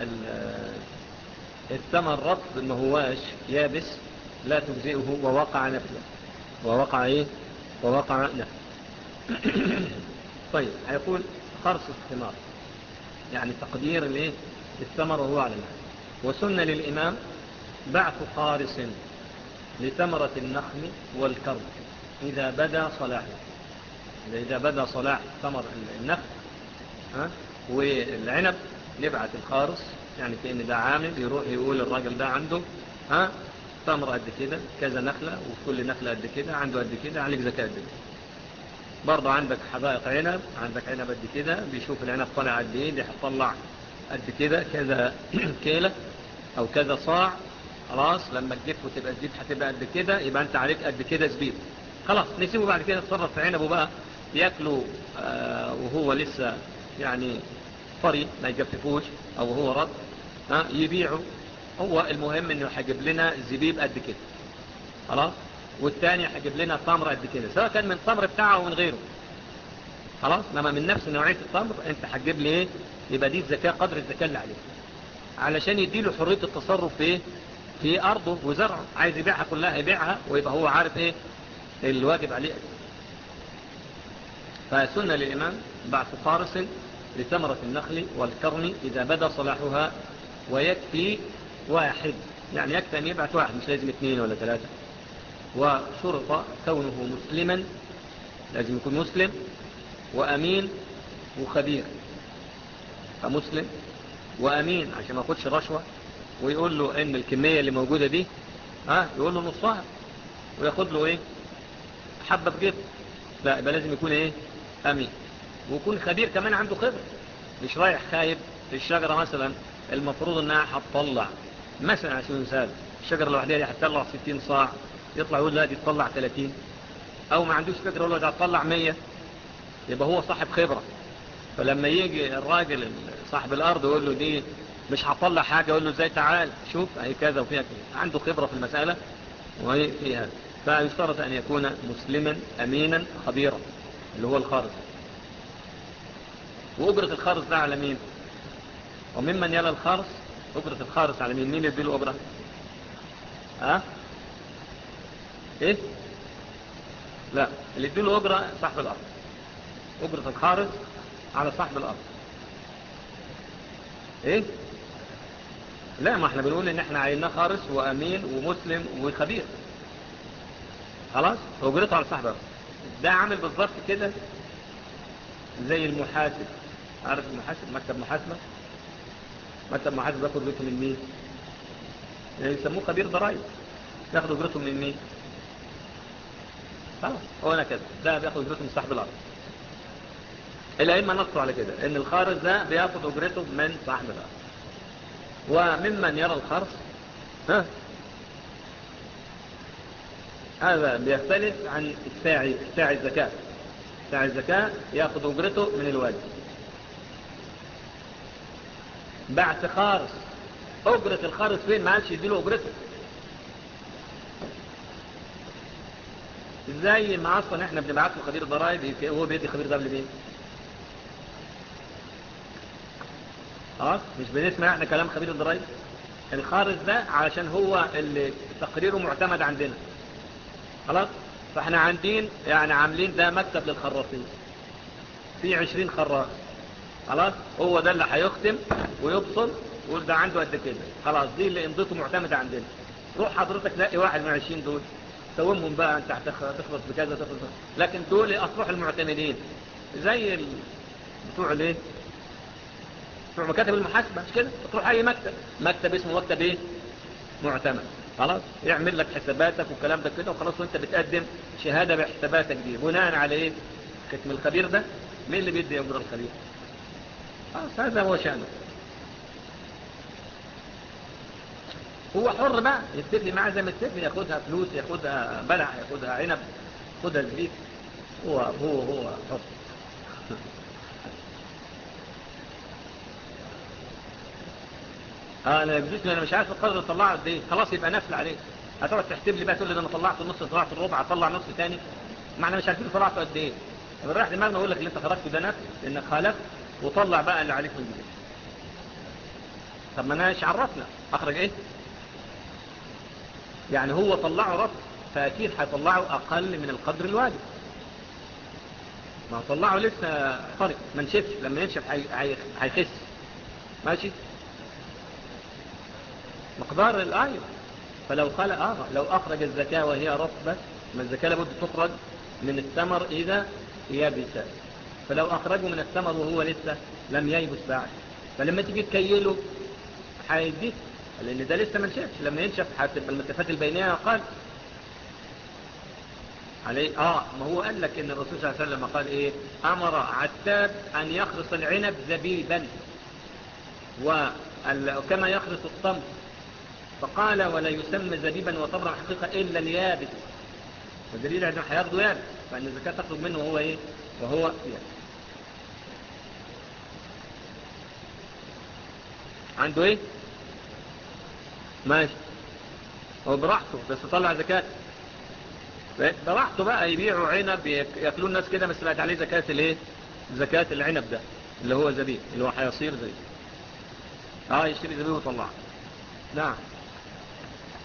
الثمر رطب ما هواش يابس لا تجزئه ووقع نفله ووقع ايه ووقع نفله طيب هيقول خرص الثمار يعني تقدير الايه الثمر وهو على النحو وسن للإمام بعث خارص لثمرة النخل والكرب إذا بدا صلاحه إذا بدا صلاح ثمر النخل ها والعنب نبعت الخارص يعني كأن ده عامل يروح يقول الراجل ده عنده ها ثمر قد كده كذا نخلة وكل نخلة قد كده عنده قد كده عليك زكاة قد كده برضه عندك حدائق عنب عندك عنب قد كده بيشوف العنب طلع قد ايه دي هتطلع قد كده كذا كيلة او كذا صاع خلاص لما تجف وتبقى الزبيب هتبقى قد كده يبقى انت عليك قد كده زبيب خلاص نسيبه بعد كده تصرف في عنبه بقى ياكله آه وهو لسه يعني طري ما يجففوش او هو رد ها يبيعه هو المهم انه هيجيب لنا زبيب قد كده خلاص والثاني هيجيب لنا تمر قد كده سواء كان من التمر بتاعه او من غيره خلاص لما من نفس نوعيه التمر انت هتجيب لي ايه يبقى دي الزكاه قدر الزكاه اللي عليه علشان يديله حريه التصرف في ايه في أرضه وزرعه عايز يبيعها كلها يبيعها ويبقى هو عارف إيه الواجب عليه فسنة للإمام بعث فارس لثمرة النخل والكرم إذا بدا صلاحها ويكفي واحد يعني يكفي أن يبعث واحد مش لازم اثنين ولا ثلاثة وشرط كونه مسلما لازم يكون مسلم وأمين وخبير فمسلم وأمين عشان ما ياخدش رشوة ويقول له ان الكمية اللي موجودة دي ها يقول له نصها وياخد له ايه حبة في جيبه لا يبقى لازم يكون ايه امين ويكون خبير كمان عنده خبر مش رايح خايب في الشجرة مثلا المفروض انها هتطلع مثلا على سبيل المثال الشجرة الوحدية دي هتطلع 60 صاع يطلع يقول لا دي تطلع 30 او ما عندوش فكرة يقول له دي هتطلع 100 يبقى هو صاحب خبرة فلما يجي الراجل صاحب الارض يقول له دي مش هطلع حاجة يقول له ازاي تعال شوف اهي كذا وفيها كذا عنده خبرة في المسألة وهي فيها فيشترط ان يكون مسلما امينا خبيرا اللي هو الخارج وأجرة الخارج ده على مين وممن يلا الخارج أجرة الخارج على مين مين يديله أجرة ها ايه لا اللي يديله أجرة صاحب الأرض أجرة الخارج على صاحب الأرض ايه لا ما احنا بنقول ان احنا عيناه خارج وامين ومسلم وخبير خلاص اجرته على صاحب الأرض ده عامل بالظبط كده زي المحاسب عارف المحاسب مكتب محاسبة مكتب محاسب ياخد اجرته من مين يعني يسموه خبير ضرائب ياخد اجرته من مين خلاص هو انا كده ده بياخد اجرته من صاحب الارض الائمه نصوا على كده ان الخارج ده بياخد اجرته من صاحب الارض وممن يرى الخرص ها هذا بيختلف عن الساعي ساعي الزكاة ساعي الزكاة ياخذ أجرته من الواجب بعث خارص أجرة الخارص فين ما قالش يديله أجرته ازاي ما اصلا احنا بنبعت له خبير ضرائب هو بيدي خبير ضرائب لمين اه مش بنسمع احنا كلام خبير الضرائب الخارج ده علشان هو اللي تقريره معتمد عندنا خلاص فاحنا عندين يعني عاملين ده مكتب للخراطين في عشرين خراط خلاص هو ده اللي هيختم ويبصل ويقول ده عنده قد كده خلاص دي اللي امضته معتمدة عندنا روح حضرتك تلاقي واحد من عشرين دول سومهم بقى انت هتخلص بكذا تخلص لكن دول اصبحوا المعتمدين زي ال... بتوع الايه بتوع مكاتب المحاسبة مش كده تروح اي مكتب مكتب اسمه مكتب ايه معتمد خلاص يعمل لك حساباتك والكلام ده كده وخلاص وانت بتقدم شهادة بحساباتك دي بناء على ايه ختم الخبير ده مين اللي بيدي اجر الخبير خلاص هذا هو شأنه هو حر بقى يتفق معاه زي ما يتفق ياخدها فلوس ياخدها بلع ياخدها عنب ياخدها زبيب هو هو هو حر اه انا بجيت انا مش عارف القدر طلعه قد ايه خلاص يبقى نفل عليه هتقعد تحسب لي بقى تقول لي ده انا طلعت نص طلعت الربع اطلع نص تاني ما احنا مش عارفين طلعته قد ايه طب رايح دماغنا اقول لك اللي انت خرجته ده نفل لانك خالفت وطلع بقى اللي عليك من جديد طب ما انا مش عرفنا اخرج ايه يعني هو طلعه رفض فاكيد هيطلعه اقل من القدر الواجب ما طلعه لسه فرق ما نشفش لما ينشف هيخس ماشي مقدار الآية فلو قال آه لو أخرج الزكاة وهي رطبة ما الزكاة لابد تخرج من الثمر إذا يبس فلو أخرجه من الثمر وهو لسه لم ييبس بعد فلما تيجي تكيله هيديك لأن ده لسه ما نشفش لما ينشف هتبقى المسافات البينية أقل عليه آه ما هو قال لك إن الرسول صلى الله عليه وسلم قال إيه أمر عتاب أن يخرص العنب زبيبا وكما يخرص الطمر فقال ولا يسمى زبيبا وطبرا حقيقة إلا اليابس والدليل عندما هياخده يابس فإن الزكاة تخرج منه وهو إيه وهو يابس عنده إيه ماشي هو براحته بس طلع زكاة براحته بقى يبيعوا عنب يأكلون الناس كده بس بقت عليه زكاة الايه زكاة العنب ده اللي هو زبيب اللي هو هيصير زبيب اه يشتري زبيب وطلعه نعم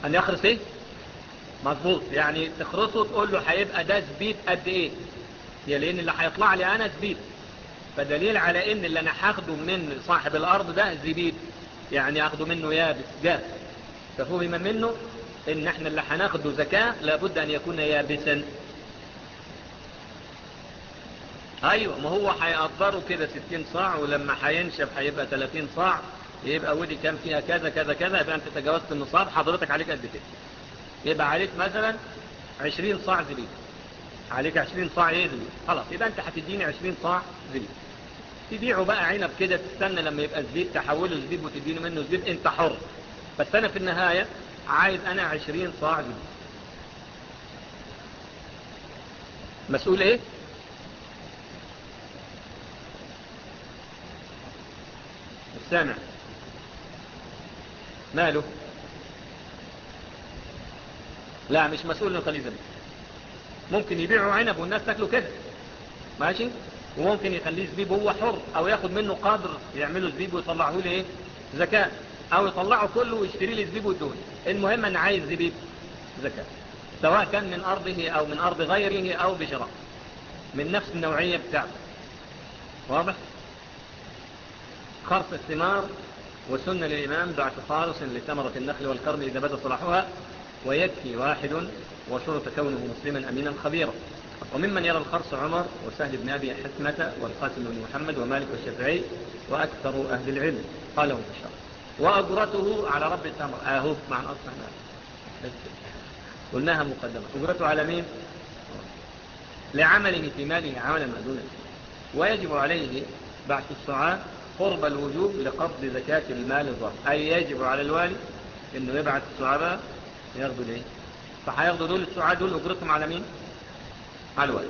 أن يخرس إيه مظبوط يعني تخرسه تقول له هيبقى ده زبيب قد إيه يا لأن اللي هيطلع لي أنا زبيب فدليل على إن اللي أنا هاخده من صاحب الأرض ده زبيب يعني أخده منه يابس جاف ففهم منه إن احنا اللي هناخده زكاة لابد أن يكون يابسا أيوة ما هو هيقدره كده 60 صاع ولما هينشف هيبقى 30 صاع يبقى ودي كان فيها كذا كذا كذا يبقى أنت تجاوزت النصاب حضرتك عليك قد كده يبقى عليك مثلا 20 صاع زبيب عليك 20 صاع ايه زبيب خلاص يبقى أنت هتديني 20 صاع زبيب تبيعه بقى عنب كده تستنى لما يبقى زبيب تحوله زبيب وتديني منه زبيب انت حر بس انا في النهاية عايز انا عشرين صاع زبيب مسؤول ايه السامع ماله لا مش مسؤول للخليل زبيب ممكن يبيعوا عنب والناس تاكله كده ماشي وممكن يخليه زبيب وهو حر او ياخد منه قدر يعمله زبيب ويطلعه له ايه زكاة او يطلعه كله ويشتري لي زبيب والدون المهم ان عايز زبيب زكاة سواء كان من ارضه او من ارض غيره او بشراء من نفس النوعية بتاعته واضح خرص الثمار وسنة للإمام بعد خالص لثمرة النخل والكرم إذا بدا صلاحها ويكفي واحد وشرط كونه مسلما أمينا خبيرا وممن يرى الخرص عمر وسهل بن أبي حسمة والقاسم بن محمد ومالك والشافعي وأكثر أهل العلم قاله في الشرع وأجرته على رب التمر آهو مع الأصل بس قلناها مقدمة أجرته على مين لعمله في ماله عملا مأذونا ويجب عليه بعث السعاة قرب الوجوب لقبض زكاة المال الظاهر أي يجب على الوالي أنه يبعث السعاة ياخدوا ليه فهياخدوا دول السعاة دول أجرتهم على مين على الوالي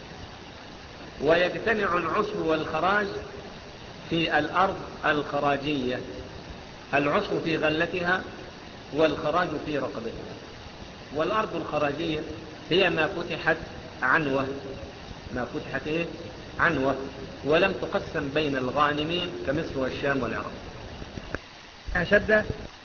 ويجتمع العشر والخراج في الأرض الخراجية العشر في غلتها والخراج في رقبتها والأرض الخراجية هي ما فتحت عنوة ما فتحت إيه؟ عنوة ولم تقسم بين الغانمين كمصر والشام والعراق أشد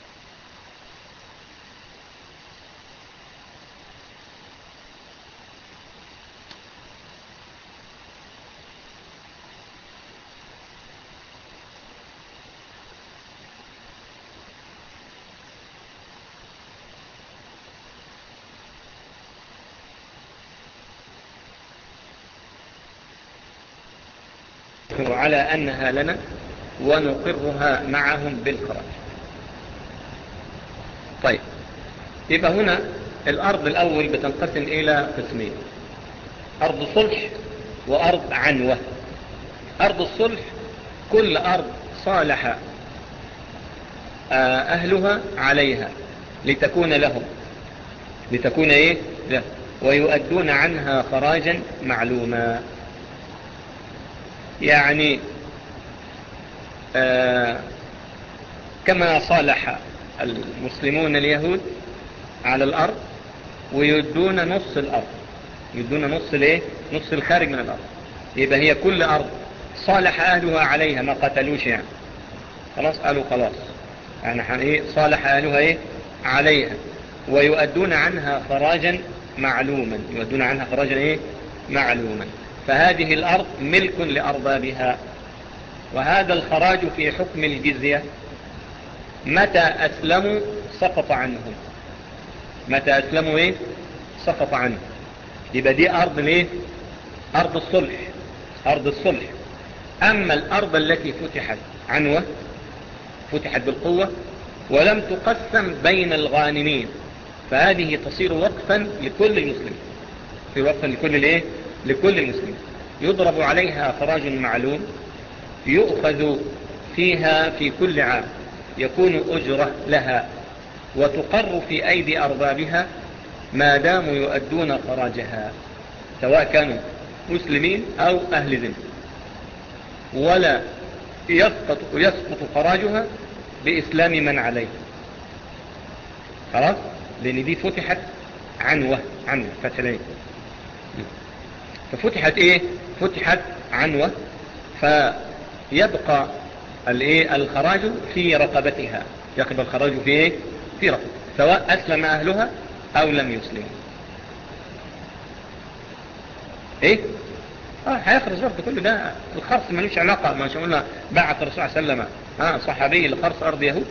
على أنها لنا ونقرها معهم بالخراج طيب يبقى هنا الأرض الأول بتنقسم إلى قسمين أرض صلح وأرض عنوة أرض الصلح كل أرض صالح أهلها عليها لتكون لهم لتكون إيه له ويؤدون عنها خراجا معلوما يعني آه كما صالح المسلمون اليهود على الأرض ويدون نص الأرض يدون نص الايه نص الخارج من الأرض يبقى هي كل أرض صالح أهلها عليها ما قتلوش يعني خلاص قالوا خلاص يعني ايه صالح أهلها ايه عليها ويؤدون عنها خراجا معلوما يؤدون عنها خراجا ايه معلوما فهذه الأرض ملك لأربابها وهذا الخراج في حكم الجزية متى أسلموا سقط عنهم متى أسلموا إيه سقط عنهم يبقى دي أرض ليه أرض الصلح أرض الصلح أما الأرض التي فتحت عنوة فتحت بالقوة ولم تقسم بين الغانمين فهذه تصير وقفا لكل المسلمين في وقفا لكل الايه لكل مسلم يضرب عليها خراج معلوم يؤخذ فيها في كل عام يكون أجرة لها وتقر في أيدي أربابها ما داموا يؤدون خراجها سواء كانوا مسلمين أو أهل ذنب ولا يسقط, يسقط خراجها بإسلام من عليه خلاص لأن دي فتحت عنوة عنوة فتح العين ففتحت ايه فتحت عنوة فيبقى الايه الخراج في رقبتها يقبل الخراج في ايه في رقبتها سواء أسلم أهلها أو لم يسلموا إيه؟ اه هيخرج برضه كل ده الخرص ملوش علاقة ما شاء الله بعث الرسول صلى الله عليه وسلم اه صحابي لخرص أرض يهود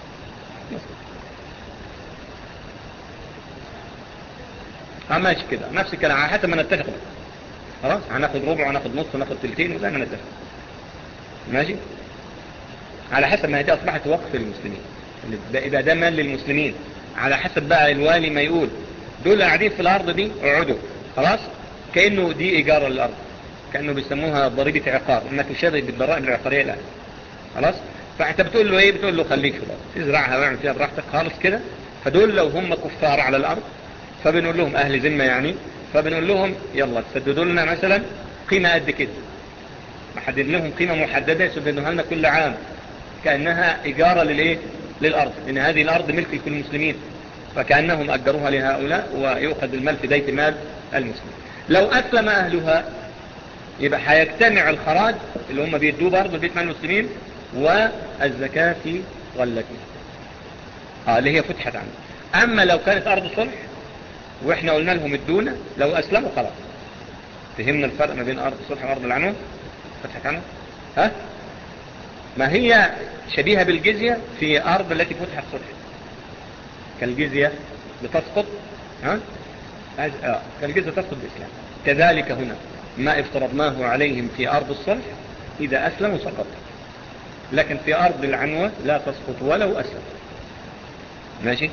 اه ماشي كده نفس الكلام حتى ما نتفق خلاص هناخد ربع وناخد نص وناخد تلتين وزي ما نتفق ماشي على حسب ما هي أصبحت وقف للمسلمين يبقى ده مال للمسلمين على حسب بقى الوالي ما يقول دول قاعدين في الأرض دي اقعدوا خلاص كأنه دي إيجار الأرض كأنه بيسموها ضريبة عقار انك تشابه بالضرائب العقارية الآن خلاص فانت بتقول له ايه بتقول له خليك في الأرض تزرعها واعمل فيها براحتك خالص كده فدول لو هم كفار على الأرض فبنقول لهم أهل ذمة يعني فبنقول لهم يلا تسددوا لنا مثلا قيمة قد كده محدد لهم قيمة محددة يسددوها لنا كل عام كأنها إجارة للإيه للأرض إن هذه الأرض ملك لكل المسلمين فكأنهم أجروها لهؤلاء ويؤخذ المال في بيت مال المسلمين لو أسلم أهلها يبقى هيجتمع الخراج اللي هم بيدوه برضه البيت مال المسلمين والزكاة في غلتها آه اللي هي فتحت عنه أما لو كانت أرض صلح وإحنا قلنا لهم ادونا لو أسلموا خلاص فهمنا الفرق ما بين أرض الصلح وأرض العنون فتحت عنه ها ما هي شبيهة بالجزية في أرض التي فتحت صلح كالجزية بتسقط ها آه. كالجزية تسقط بإسلام كذلك هنا ما افترضناه عليهم في أرض الصلح إذا أسلموا سقط لكن في أرض العنوة لا تسقط ولو أسلم ماشي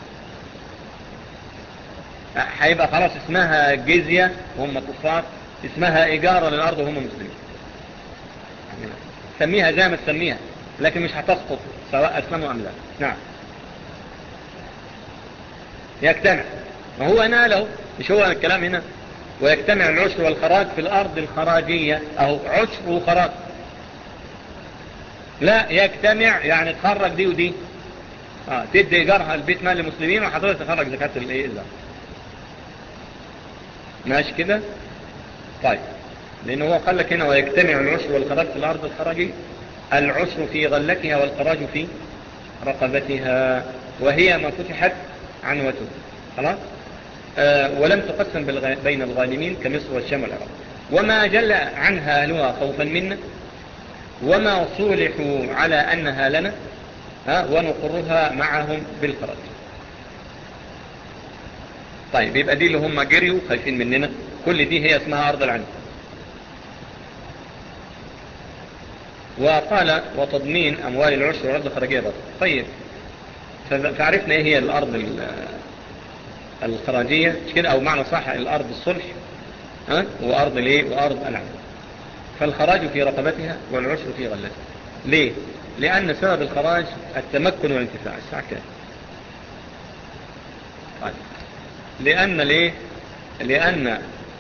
هيبقى خلاص اسمها جزية وهم كفار اسمها إجارة للأرض وهم مسلمين سميها زي ما تسميها لكن مش هتسقط سواء أسلموا أم لا نعم يجتمع ما هو ناله مش هو الكلام هنا ويجتمع العشر والخراج في الأرض الخراجية أو عشر وخراج لا يجتمع يعني تخرج دي ودي آه تدي إيجارها البيت مال المسلمين وحضرتك تخرج زكاة الإيه إذا ماشي كده طيب لأنه هو قال لك هنا ويجتمع العشر والخراج في الأرض الخراجية العشر في غلتها والخراج في رقبتها وهي ما فتحت عنوته خلاص آه ولم تقسم بين الغانمين كمصر والشام والعراق وما جل عنها أهلها خوفا منا وما صولحوا على أنها لنا ها ونقرها معهم بالخراج طيب يبقى دي اللي هم جريوا خايفين مننا كل دي هي اسمها أرض العنب وقال وتضمين أموال العشر والأرض الخارجية برضه طيب فعرفنا ايه هي الأرض الخراجية مش كده أو معنى صح الأرض الصلح ها وأرض الايه وأرض العنب فالخراج في رقبتها والعشر في غلتها ليه لأن سبب الخراج التمكن والانتفاع الساعة كام طيب لأن ليه لأن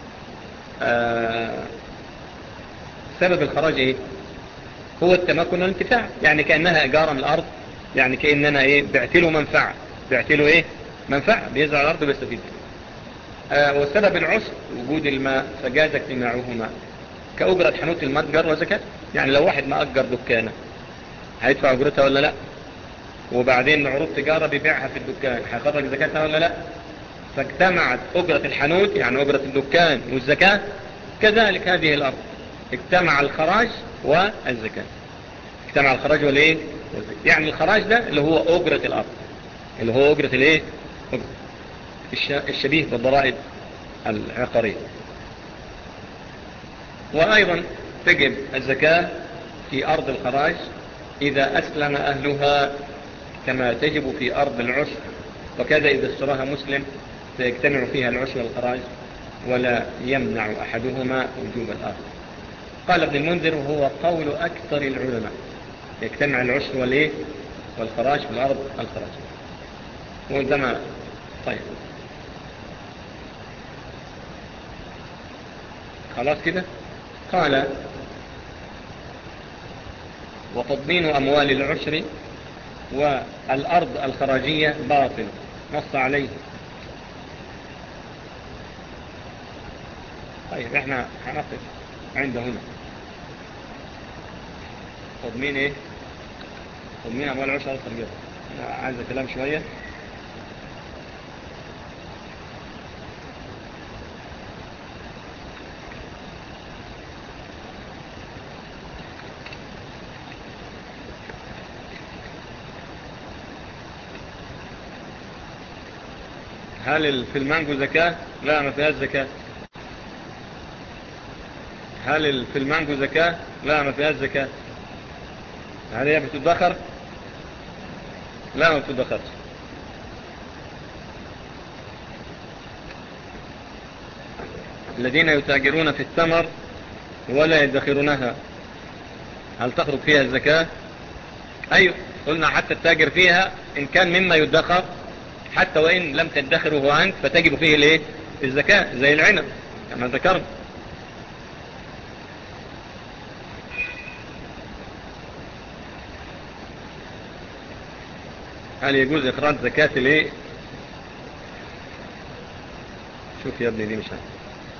آه سبب الخراج ايه هو التمكن والانتفاع يعني كأنها إجارة من الأرض يعني كأننا ايه بعت له منفعة بعت له ايه منفعة بيزرع الأرض وبيستفيد آه وسبب العسر وجود الماء فجاز اجتماعهما كأجرة حنوت المتجر وزكاة يعني لو واحد ما أجر دكانة هيدفع أجرتها ولا لا وبعدين عروض تجارة بيبيعها في الدكان هيخرج زكاتها ولا لا فاجتمعت أجرة الحنوت يعني أجرة الدكان والزكاة كذلك هذه الأرض اجتمع الخراج والزكاة اجتمع الخراج والايه يعني الخراج ده اللي هو أجرة الأرض اللي هو أجرة الايه الشبيه بالضرائب العقارية وأيضا تجب الزكاة في أرض الخراج إذا أسلم أهلها كما تجب في أرض العشر وكذا إذا اشتراها مسلم فيجتمع فيها العشر والخراج ولا يمنع أحدهما وجوب الآخر قال ابن المنذر وهو قول أكثر العلماء يجتمع العشر والإيه والخراج في الأرض الخراج وعندما طيب خلاص كده قال وتضمين أموال العشر والأرض الخراجية باطل نص عليه طيب احنا هنقف عند هنا تضمين ايه تضمين أموال العشر الخراجية أنا عايز كلام شوية هل في المانجو زكاة لا ما فيهاش زكاة هل في المانجو زكاة لا ما فيهاش زكاة هل هي بتدخر لا ما بتدخرش الذين يتاجرون في الثمر ولا يدخرونها هل تخرج فيها الزكاة أيوة قلنا حتى التاجر فيها إن كان مما يدخر حتى وإن لم تدخره أنت فتجب فيه الايه الزكاة زي العنب كما ذكرنا هل يجوز إخراج زكاة الايه شوف يا ابني دي مش عارف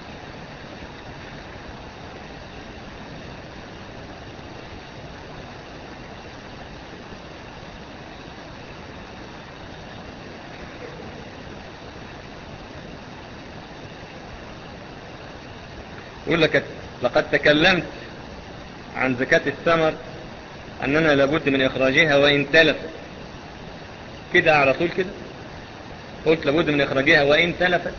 يقول لك لقد تكلمت عن زكاة الثمر أننا لابد من إخراجها وإن تلف كده على طول كده قلت لابد من إخراجها وإن تلفت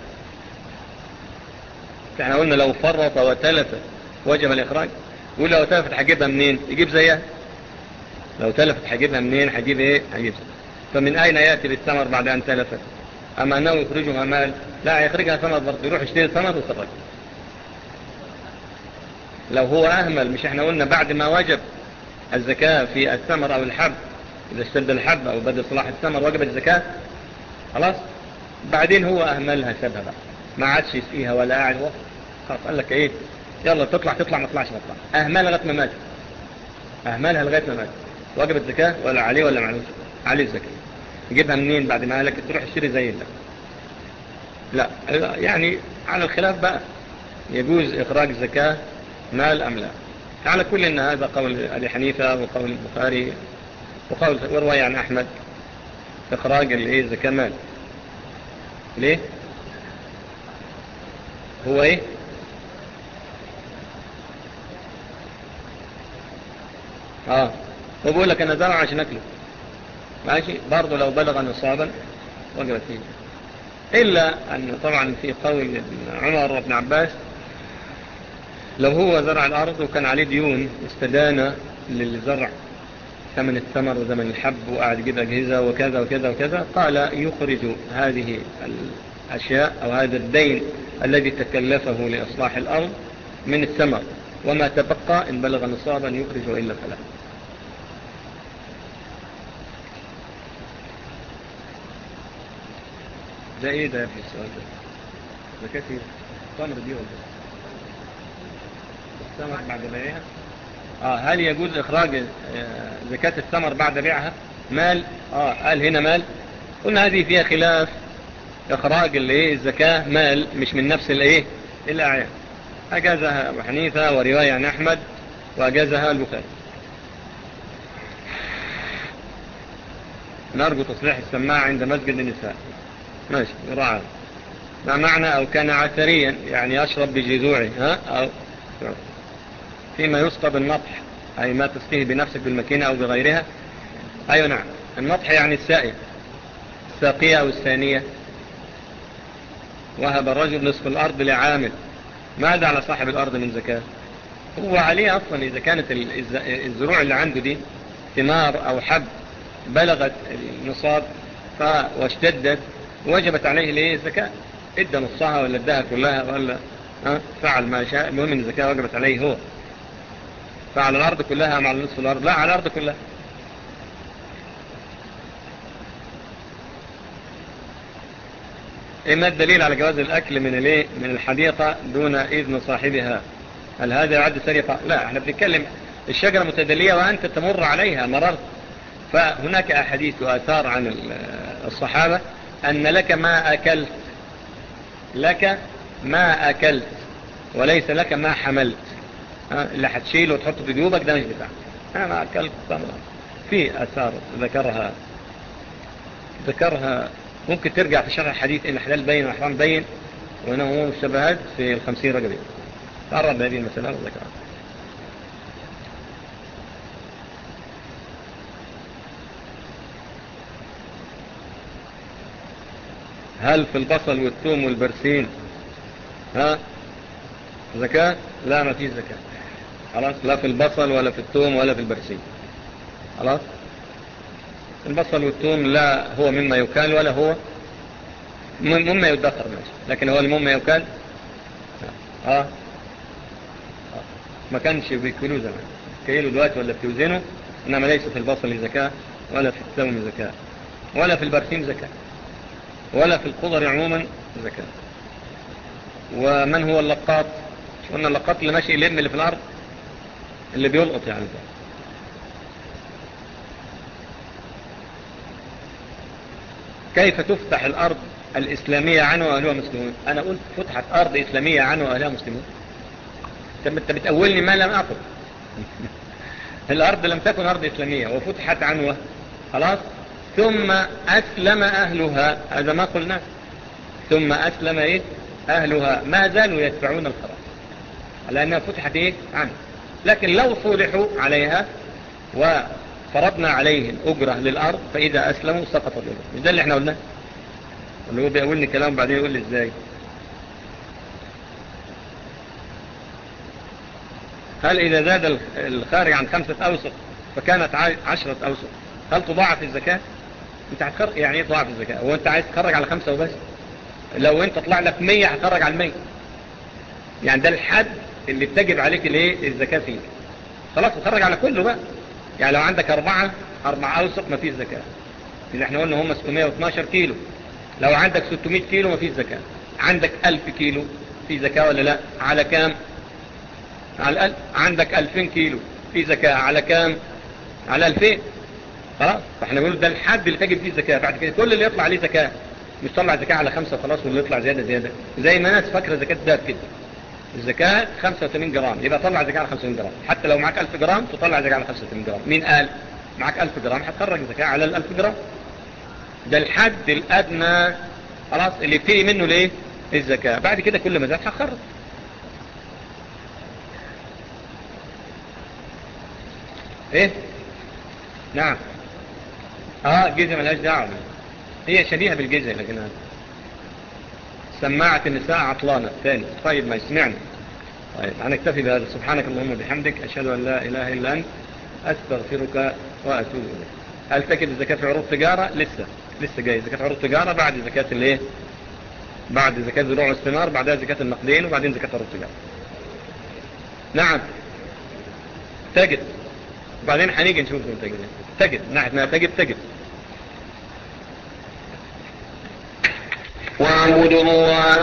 احنا قلنا لو فرط وتلف وجب الإخراج يقول لو تلفت هجيبها منين يجيب زيها لو تلفت هجيبها منين هجيب ايه هجيب زيها فمن أين يأتي بالثمر بعد أن تلفت أما أنه يخرجها مال لا يخرجها ثمر برضه يروح يشتري الثمر ويخرجها لو هو أهمل مش احنا قلنا بعد ما وجب الزكاة في الثمر أو الحب إذا اشتد الحب أو بدأ صلاح الثمر وجبت الزكاة خلاص بعدين هو أهملها سابها بقى ما عادش يسقيها ولا قاعد هو خلاص قال لك ايه يلا تطلع تطلع ما تطلعش ما تطلع أهملها لغاية ما مات أهملها لغاية ما مات وجبت الزكاة ولا عليه ولا معلوش عليه الزكاة يجيبها منين بعد ما قالك تروح تشتري زي الله لا يعني على الخلاف بقى يجوز إخراج الزكاة مال أم لا على كل أن هذا قول أبي حنيفة وقول البخاري وقول ورواية عن أحمد إخراج الزكاة مال ليه هو إيه آه هو بيقول لك أنا زرع عشان أكله ماشي برضه لو بلغ نصابا وجبت فيه إلا أن طبعا في قول عمر بن عباس لو هو زرع الأرض وكان عليه ديون استدان للزرع ثمن الثمر وزمن الحب وقاعد يجيب أجهزة وكذا وكذا وكذا قال يخرج هذه الأشياء أو هذا الدين الذي تكلفه لإصلاح الأرض من الثمر وما تبقى إن بلغ نصابا يخرج إلا فلا ده ايه ده يا ابن السؤال ده ده كثير تمر دي ولا الثمر بعد بيعها آه هل يجوز إخراج زكاة الثمر بعد بيعها مال آه قال هنا مال قلنا هذه فيها خلاف إخراج الايه الزكاة مال مش من نفس الايه الأعيان أجازها أبو حنيفة ورواية عن أحمد وأجازها البخاري نرجو تصليح السماعة عند مسجد النساء ماشي راعة ما معنى أو كان عثريا يعني يشرب بجذوعه ها أو فيما يسقى بالنطح أي ما تسقيه بنفسك بالمكينة أو بغيرها أيوة نعم النطح يعني السائل الساقية أو الثانية وهب الرجل نصف الأرض لعامل ماذا على صاحب الأرض من زكاة هو عليه أصلا إذا كانت الزروع اللي عنده دي ثمار أو حب بلغت النصاب واشتدت وجبت عليه ليه الزكاة ادى نصها ولا اداها كلها ولا فعل ما شاء المهم ان الزكاة وجبت عليه هو فعلى الأرض كلها مع نصف الأرض لا على الأرض كلها إيه ما الدليل على جواز الأكل من الايه من الحديقة دون إذن صاحبها هل هذا يعد سرقة لا احنا بنتكلم الشجرة متدلية وأنت تمر عليها مررت فهناك أحاديث وآثار عن الصحابة أن لك ما أكلت لك ما أكلت وليس لك ما حملت اللي هتشيله وتحطه في جيوبك ده مش بتاعك أنا أكلت تمرة في أثار ذكرها ذكرها ممكن ترجع في شرح الحديث إن حلال بين وحرام بين وإنه هو مشتبهات في الخمسين رجبين تعرض بهذه المسألة وذكرها هل في البصل والثوم والبرسيم ها زكاة لا ما فيش زكاة خلاص لا في البصل ولا في الثوم ولا في البرسيم خلاص البصل والثوم لا هو مما يكال ولا هو مما يدخر ماشي لكن هو مما يكال اه ما كانش بيكلوه زمان كيلو دلوقتي ولا بتوزنه انما ليس في البصل زكاة ولا في الثوم زكاة ولا في البرسيم زكاة ولا في الخضر عموما زكاة ومن هو اللقاط قلنا اللقاط اللي ماشي يلم اللي في الارض اللي بيلقط يعني كيف تفتح الارض الاسلامية عنه واهلها مسلمون انا قلت فتحت ارض اسلامية عنه واهلها مسلمون انت بتأولني ما لم اقل الارض لم تكن ارض اسلامية وفتحت عنوة خلاص ثم اسلم اهلها هذا ما قلنا ثم اسلم ايه اهلها ما زالوا يدفعون الخراج لانها فتحت ايه عنه لكن لو صلحوا عليها وفرضنا عليهم اجرة للارض فاذا اسلموا سقط الاجرة مش ده اللي احنا قلناه اللي هو بيقولني كلام بعدين يقول لي ازاي هل إذا زاد الخارج عن خمسة أوسط فكانت عشرة أوسط هل تضاعف الزكاة انت هتخرج يعني ايه تضاعف الزكاة هو انت عايز تخرج على خمسة وبس لو انت طلع لك مية هتخرج على المية يعني ده الحد اللي بتجب عليك الايه الزكاة فيه خلاص تخرج على كله بقى يعني لو عندك أربعة أربعة أوسط ما فيش زكاة اللي احنا قلنا هم 612 كيلو لو عندك 600 كيلو ما فيش زكاة عندك 1000 كيلو في زكاة ولا لا على كام على الألف عندك 2000 كيلو في زكاة على كام على 2000 خلاص فاحنا بنقول ده الحد اللي تجب فيه الزكاة بعد كده كل اللي يطلع عليه زكاة مش طلع زكاة على خمسة خلاص واللي يطلع زيادة زيادة زي ما ناس فاكرة زكاة ده كده الزكاة 85 جرام يبقى طلع زكاة على 50 جرام حتى لو معاك 1000 جرام تطلع زكاة على 85 جرام مين قال معاك 1000 جرام هتخرج زكاة على ال 1000 جرام ده الحد الأدنى خلاص اللي فيه منه ليه الزكاة بعد كده كل ما زاد هتخرج ايه نعم اه الجزء ملهاش دعوه هي شبيهة بالجزء لكن سماعة النساء عطلانة ثاني طيب ما يسمعنا طيب هنكتفي بهذا سبحانك اللهم وبحمدك أشهد أن لا إله إلا أنت أستغفرك وأتوب إليك هل تجد الزكاة في عروض تجارة لسه لسه جاي زكاة عروض تجارة بعد زكاة الايه بعد زكاة زروع واستمار بعدها زكاة النقدين وبعدين زكاة عروض تجارة نعم تجد وبعدين هنيجي نشوف تجد تجد ناحية ما تجد تجد واعبدوا الله